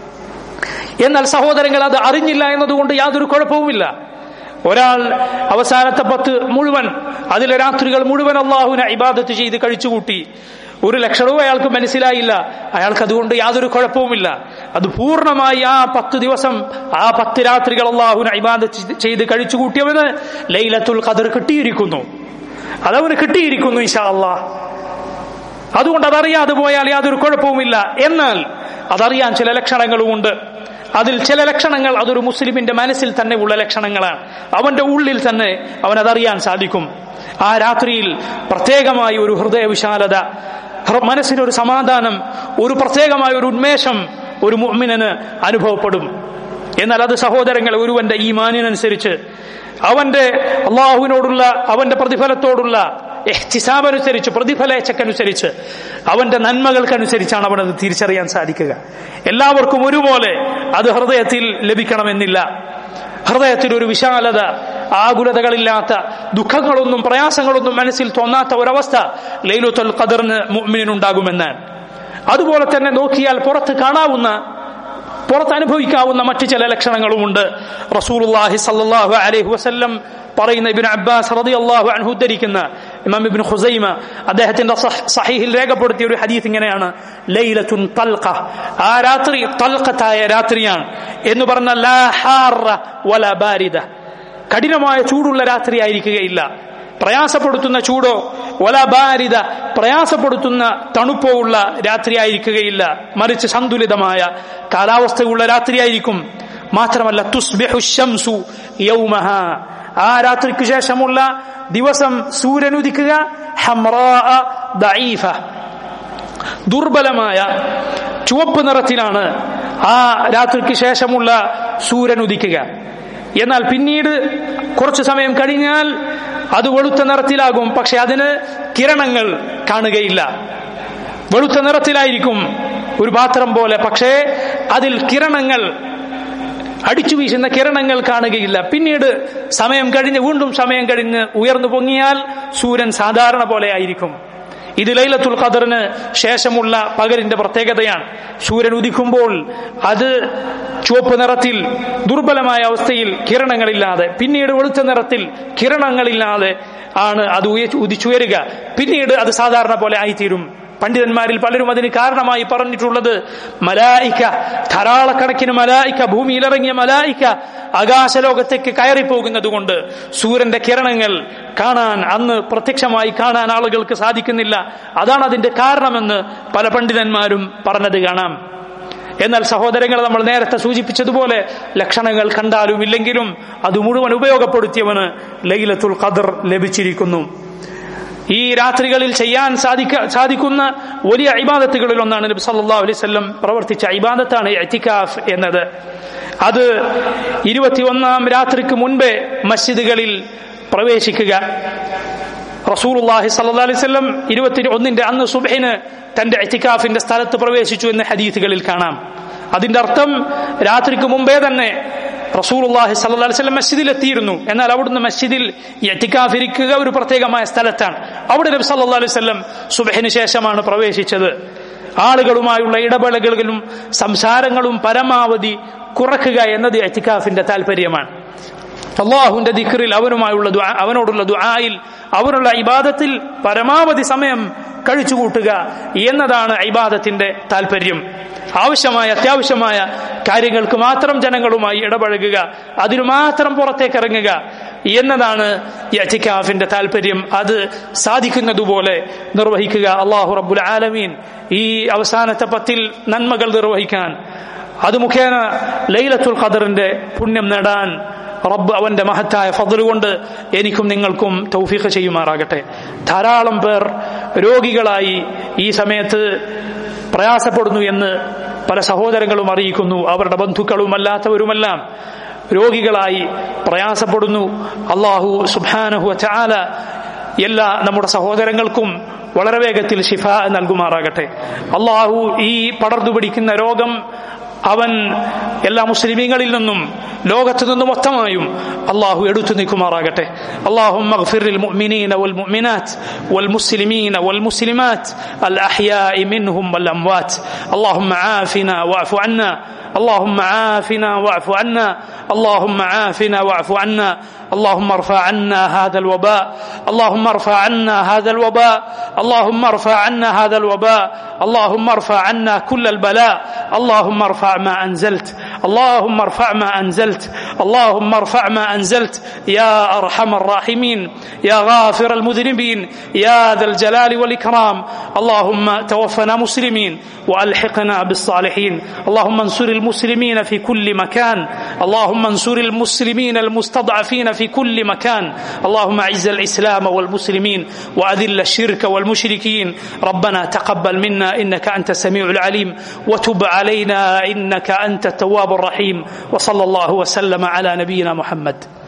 എന്നാൽ സഹോദരങ്ങൾ അത് അറിഞ്ഞില്ല എന്നതുകൊണ്ട് യാതൊരു കുഴപ്പവുമില്ല ഒരാൾ അവസാനത്തെ പത്ത് മുഴുവൻ അതിലെ രാത്രികൾ മുഴുവൻ അള്ളാഹുവിനെ ഇബാദത്ത് ചെയ്ത് കഴിച്ചുകൂട്ടി ഒരു ലക്ഷണവും അയാൾക്ക് മനസ്സിലായില്ല അയാൾക്ക് അതുകൊണ്ട് യാതൊരു കുഴപ്പവുമില്ല അത് പൂർണ്ണമായി ആ പത്ത് ദിവസം ആ പത്ത് രാത്രികൾ അള്ളാഹുവിനെ ഇബാദത്ത് ചെയ്ത് കഴിച്ചുകൂട്ടിയവന് ലൈലത്തുൽ ഖദർ കിട്ടിയിരിക്കുന്നു അതവന് കിട്ടിയിരിക്കുന്നു ഇഷാ അള്ളാഹ് അതുകൊണ്ട് അതറിയാതെ പോയാൽ യാതൊരു കുഴപ്പവുമില്ല എന്നാൽ അതറിയാൻ ചില ലക്ഷണങ്ങളുമുണ്ട് അതിൽ ചില ലക്ഷണങ്ങൾ അതൊരു മുസ്ലിമിന്റെ മനസ്സിൽ തന്നെ ഉള്ള ലക്ഷണങ്ങളാണ് അവന്റെ ഉള്ളിൽ തന്നെ അവൻ അതറിയാൻ സാധിക്കും ആ രാത്രിയിൽ പ്രത്യേകമായി ഒരു ഹൃദയ വിശാലത മനസ്സിനൊരു സമാധാനം ഒരു പ്രത്യേകമായ ഒരു ഉന്മേഷം ഒരു മുഅ്മിനന് അനുഭവപ്പെടും എന്നാൽ അത് സഹോദരങ്ങൾ ഒരുവന്റെ ഈമാനിനനുസരിച്ച് അവന്റെ അള്ളാഹുവിനോടുള്ള അവന്റെ പ്രതിഫലത്തോടുള്ള എഹ്തിസാബനുസരിച്ച് പ്രതിഫലേച്ഛക്കനുസരിച്ച് അവന്റെ നന്മകൾക്കനുസരിച്ചാണ് അവനത് തിരിച്ചറിയാൻ സാധിക്കുക എല്ലാവർക്കും ഒരുപോലെ അത് ഹൃദയത്തിൽ ലഭിക്കണമെന്നില്ല ഹൃദയത്തിൽ ഒരു വിശാലത ആകുലതകളില്ലാത്ത ദുഃഖങ്ങളൊന്നും പ്രയാസങ്ങളൊന്നും മനസ്സിൽ തോന്നാത്ത ഒരവസ്ഥ ലൈലുത്തുൽ ഖദറിന് മുഅ്മിനുണ്ടാകുമെന്നാണ് അതുപോലെ തന്നെ നോക്കിയാൽ പുറത്ത് കാണാവുന്ന പുറത്ത് അനുഭവിക്കാവുന്ന മറ്റു ചില ലക്ഷണങ്ങളുമുണ്ട് റസൂലുള്ളാഹി സല്ലല്ലാഹു അലൈഹി വസല്ലം പറയുന്ന ഇബ്നു അബ്ബാസ് റളിയല്ലാഹു അൻഹു ഉദ്ധരിക്കുന്ന ഇമാം ഇബ്നു ഖുസൈമ അദ്ദേഹത്തിന്റെ സഹീഹിൽ രേഖപ്പെടുത്തിയ ഒരു ഹദീസ് ഇങ്ങനെയാണ് ലൈലത്തുൻ തൽഖ ആ രാത്രി തൽഖത്തായ രാത്രിയാണ് എന്ന് പറഞ്ഞ ലാ ഹാറ വല ബാരിദ കഠിനമായ ചൂടുള്ള രാത്രി ആയിരിക്കുകയില്ല പ്രയാസപ്പെടുത്തുന്ന ചൂടോ വല ബാരിത പ്രയാസപ്പെടുത്തുന്ന തണുപ്പോ ഉള്ള രാത്രിയായിരിക്കുകയില്ല മറിച്ച് സന്തുലിതമായ കാലാവസ്ഥയുള്ള രാത്രിയായിരിക്കും മാത്രമല്ല തുസ്ബിഹു ശംസു യൗമഹ ആ രാത്രിക്ക് ശേഷമുള്ള ദിവസം സൂര്യൻ ഉദിക്കുക ദുർബലമായ ചുവപ്പ് നിറത്തിലാണ് ആ രാത്രിക്ക് ശേഷമുള്ള സൂര്യൻ ഉദിക്കുക എന്നാൽ പിന്നീട് കുറച്ചു സമയം കഴിഞ്ഞാൽ അത് വെളുത്ത നിറത്തിലാകും പക്ഷെ അതിന് കിരണങ്ങൾ കാണുകയില്ല വെളുത്ത നിറത്തിലായിരിക്കും ഒരു പാത്രം പോലെ പക്ഷേ അതിൽ കിരണങ്ങൾ അടിച്ചു വീശുന്ന കിരണങ്ങൾ കാണുകയില്ല പിന്നീട് സമയം കഴിഞ്ഞ് വീണ്ടും സമയം കഴിഞ്ഞ് ഉയർന്നു പൊങ്ങിയാൽ സൂര്യൻ സാധാരണ പോലെ ആയിരിക്കും ഇത് ലൈലത്തുൽ ഖദറിന് ശേഷമുള്ള പകലിന്റെ പ്രത്യേകതയാണ് സൂര്യൻ ഉദിക്കുമ്പോൾ അത് ചുവപ്പ് നിറത്തിൽ ദുർബലമായ അവസ്ഥയിൽ കിരണങ്ങളില്ലാതെ പിന്നീട് വെളുത്ത നിറത്തിൽ കിരണങ്ങളില്ലാതെ ആണ് അത് ഉദിച്ചുയരുക പിന്നീട് അത് സാധാരണ പോലെ ആയിത്തീരും പണ്ഡിതന്മാരിൽ പലരും അതിന് കാരണമായി പറഞ്ഞിട്ടുള്ളത് മലായിക്ക ധാരാളക്കണക്കിന് മലായിക്ക ഭൂമിയിലിറങ്ങിയ മലായിക്ക ആകാശലോകത്തേക്ക് കയറിപ്പോകുന്നത് കൊണ്ട് സൂര്യന്റെ കിരണങ്ങൾ കാണാൻ അന്ന് പ്രത്യക്ഷമായി കാണാൻ ആളുകൾക്ക് സാധിക്കുന്നില്ല അതാണ് അതിന്റെ കാരണമെന്ന് പല പണ്ഡിതന്മാരും പറഞ്ഞത് കാണാം എന്നാൽ സഹോദരങ്ങൾ നമ്മൾ നേരത്തെ സൂചിപ്പിച്ചതുപോലെ ലക്ഷണങ്ങൾ കണ്ടാലും ഇല്ലെങ്കിലും അത് മുഴുവൻ ഉപയോഗപ്പെടുത്തിയവന് ലൈലത്തുൽ ഖദർ ലഭിച്ചിരിക്കുന്നു ഈ രാത്രികളിൽ ചെയ്യാൻ സാധിക്ക സാധിക്കുന്ന വലിയ ഇബാദത്തുകളിൽ ഒന്നാണ് നബി സല്ലല്ലാഹു അലൈഹി വസല്ലം പ്രവർത്തിച്ച ഇബാദത്താണ് ഇഅ്തികാഫ് എന്നത് അത് ഇരുപത്തിയൊന്നാം രാത്രിക്ക് മുൻപേ മസ്ജിദുകളിൽ പ്രവേശിക്കുക റസൂലുള്ളാഹി സല്ലല്ലാഹു അലൈഹി വസല്ലം ഇരുപത്തി ഒന്നിന്റെ അന്ന് സുബഹിന് തന്റെ ഇഅ്തികാഫിന്റെ സ്ഥലത്ത് പ്രവേശിച്ചു എന്ന് ഹദീസുകളിൽ കാണാം അതിന്റെ അർത്ഥം രാത്രിക്ക് മുമ്പേ തന്നെ റസൂലുള്ളാഹി സല്ലല്ലാഹു അലൈഹി വസല്ലം മസ്ജിദിൽ എത്തിയിരുന്നു എന്നാൽ അവിടുന്ന് മസ്ജിദിൽ ഇഅ്തികാഫ് ഇരിക്കുക ഒരു പ്രത്യേകമായ സ്ഥലത്താണ് അവിടെ നബി സല്ലല്ലാഹു അലൈഹി വസല്ലം സുബഹിന് ശേഷമാണ് പ്രവേശിച്ചത് ആളുകളുമായുള്ള ഇടപെടലുകളും സംസാരങ്ങളും പരമാവധി കുറക്കുക എന്നത് ഇഅ്തികാഫിന്റെ താല്പര്യമാണ് അള്ളാഹുവിന്റെ ദിക്റിൽ അവനുമായുള്ള ദുആ അവനോടുള്ള ദുആയിൽ അവനുള്ള ഇബാദത്തിൽ പരമാവധി സമയം കഴിച്ചുകൂട്ടുക എന്നതാണ് ഇബാദത്തിന്റെ താല്പര്യം ആവശ്യമായ അത്യാവശ്യമായ കാര്യങ്ങൾക്ക് മാത്രം ജനങ്ങളുമായി ഇടപഴകുക അതിനു മാത്രം പുറത്തേക്ക് ഇറങ്ങുക എന്നതാണ് യറ്റിക്കാഫിന്റെ താല്പര്യം അത് സാധിക്കുന്നതുപോലെ നിർവഹിക്കുക അള്ളാഹു റബ്ബുൽ ആലമീൻ ഈ അവസാനത്തെ പത്തിൽ നന്മകൾ നിർവഹിക്കാൻ അത് മുഖേന ലൈലത്തുൽ ഖദറിന്റെ പുണ്യം നേടാൻ റബ്ബ് അവന്റെ മഹത്തായ ഫضل കൊണ്ട് എനിക്കും നിങ്ങൾക്കും തൗഫീഖ് ചെയ്യുമാറാകട്ടെ ധാരാളം പേർ രോഗികളായി ഈ സമയത്ത് പ്രയാസപ്പെടുന്നു എന്ന് പല സഹോദരങ്ങളും അറിയിക്കുന്നു അവരുടെ ബന്ധുക്കളും അല്ലാത്തവരുമെല്ലാം രോഗികളായി പ്രയാസപ്പെടുന്നു അള്ളാഹു സുബാനഹു ചാല എല്ലാ നമ്മുടെ സഹോദരങ്ങൾക്കും വളരെ വേഗത്തിൽ ശിഫ നൽകുമാറാകട്ടെ അള്ളാഹു ഈ പടർന്നു പിടിക്കുന്ന രോഗം അവൻ എല്ലാ മുസ്ലിമീങ്ങളിൽ നിന്നും ലോകത്തു നിന്നും മൊത്തമായും അള്ളാഹു എടുത്തു നിൽക്കുമാറാകട്ടെ اللهم اغفر للمؤمنين والمؤمنات والمسلمين والمسلمات الأحياء منهم والأموات اللهم عافنا واعف عنا اللهم عافنا واعف عنا اللهم عافنا واعف عنا اللهم ارفع عنا هذا الوباء اللهم ارفع عنا هذا الوباء اللهم ارفع عنا هذا الوباء اللهم ارفع عنا كل البلاء اللهم ارفع ما انزلت اللهم ارفع ما انزلت اللهم ارفع ما انزلت يا ارحم الراحمين يا غافر المذنبين يا ذا الجلال والاكرام اللهم توفنا مسلمين والحقنا بالصالحين اللهم انصر المسلمين في كل مكان اللهم انصر المسلمين المستضعفين في كل مكان اللهم اعز الاسلام والمسلمين واذل الشرك والمشركين ربنا تقبل منا انك انت السميع العليم وتب علينا انك انت التواب الرحيم وصلى الله وسلم على نبينا محمد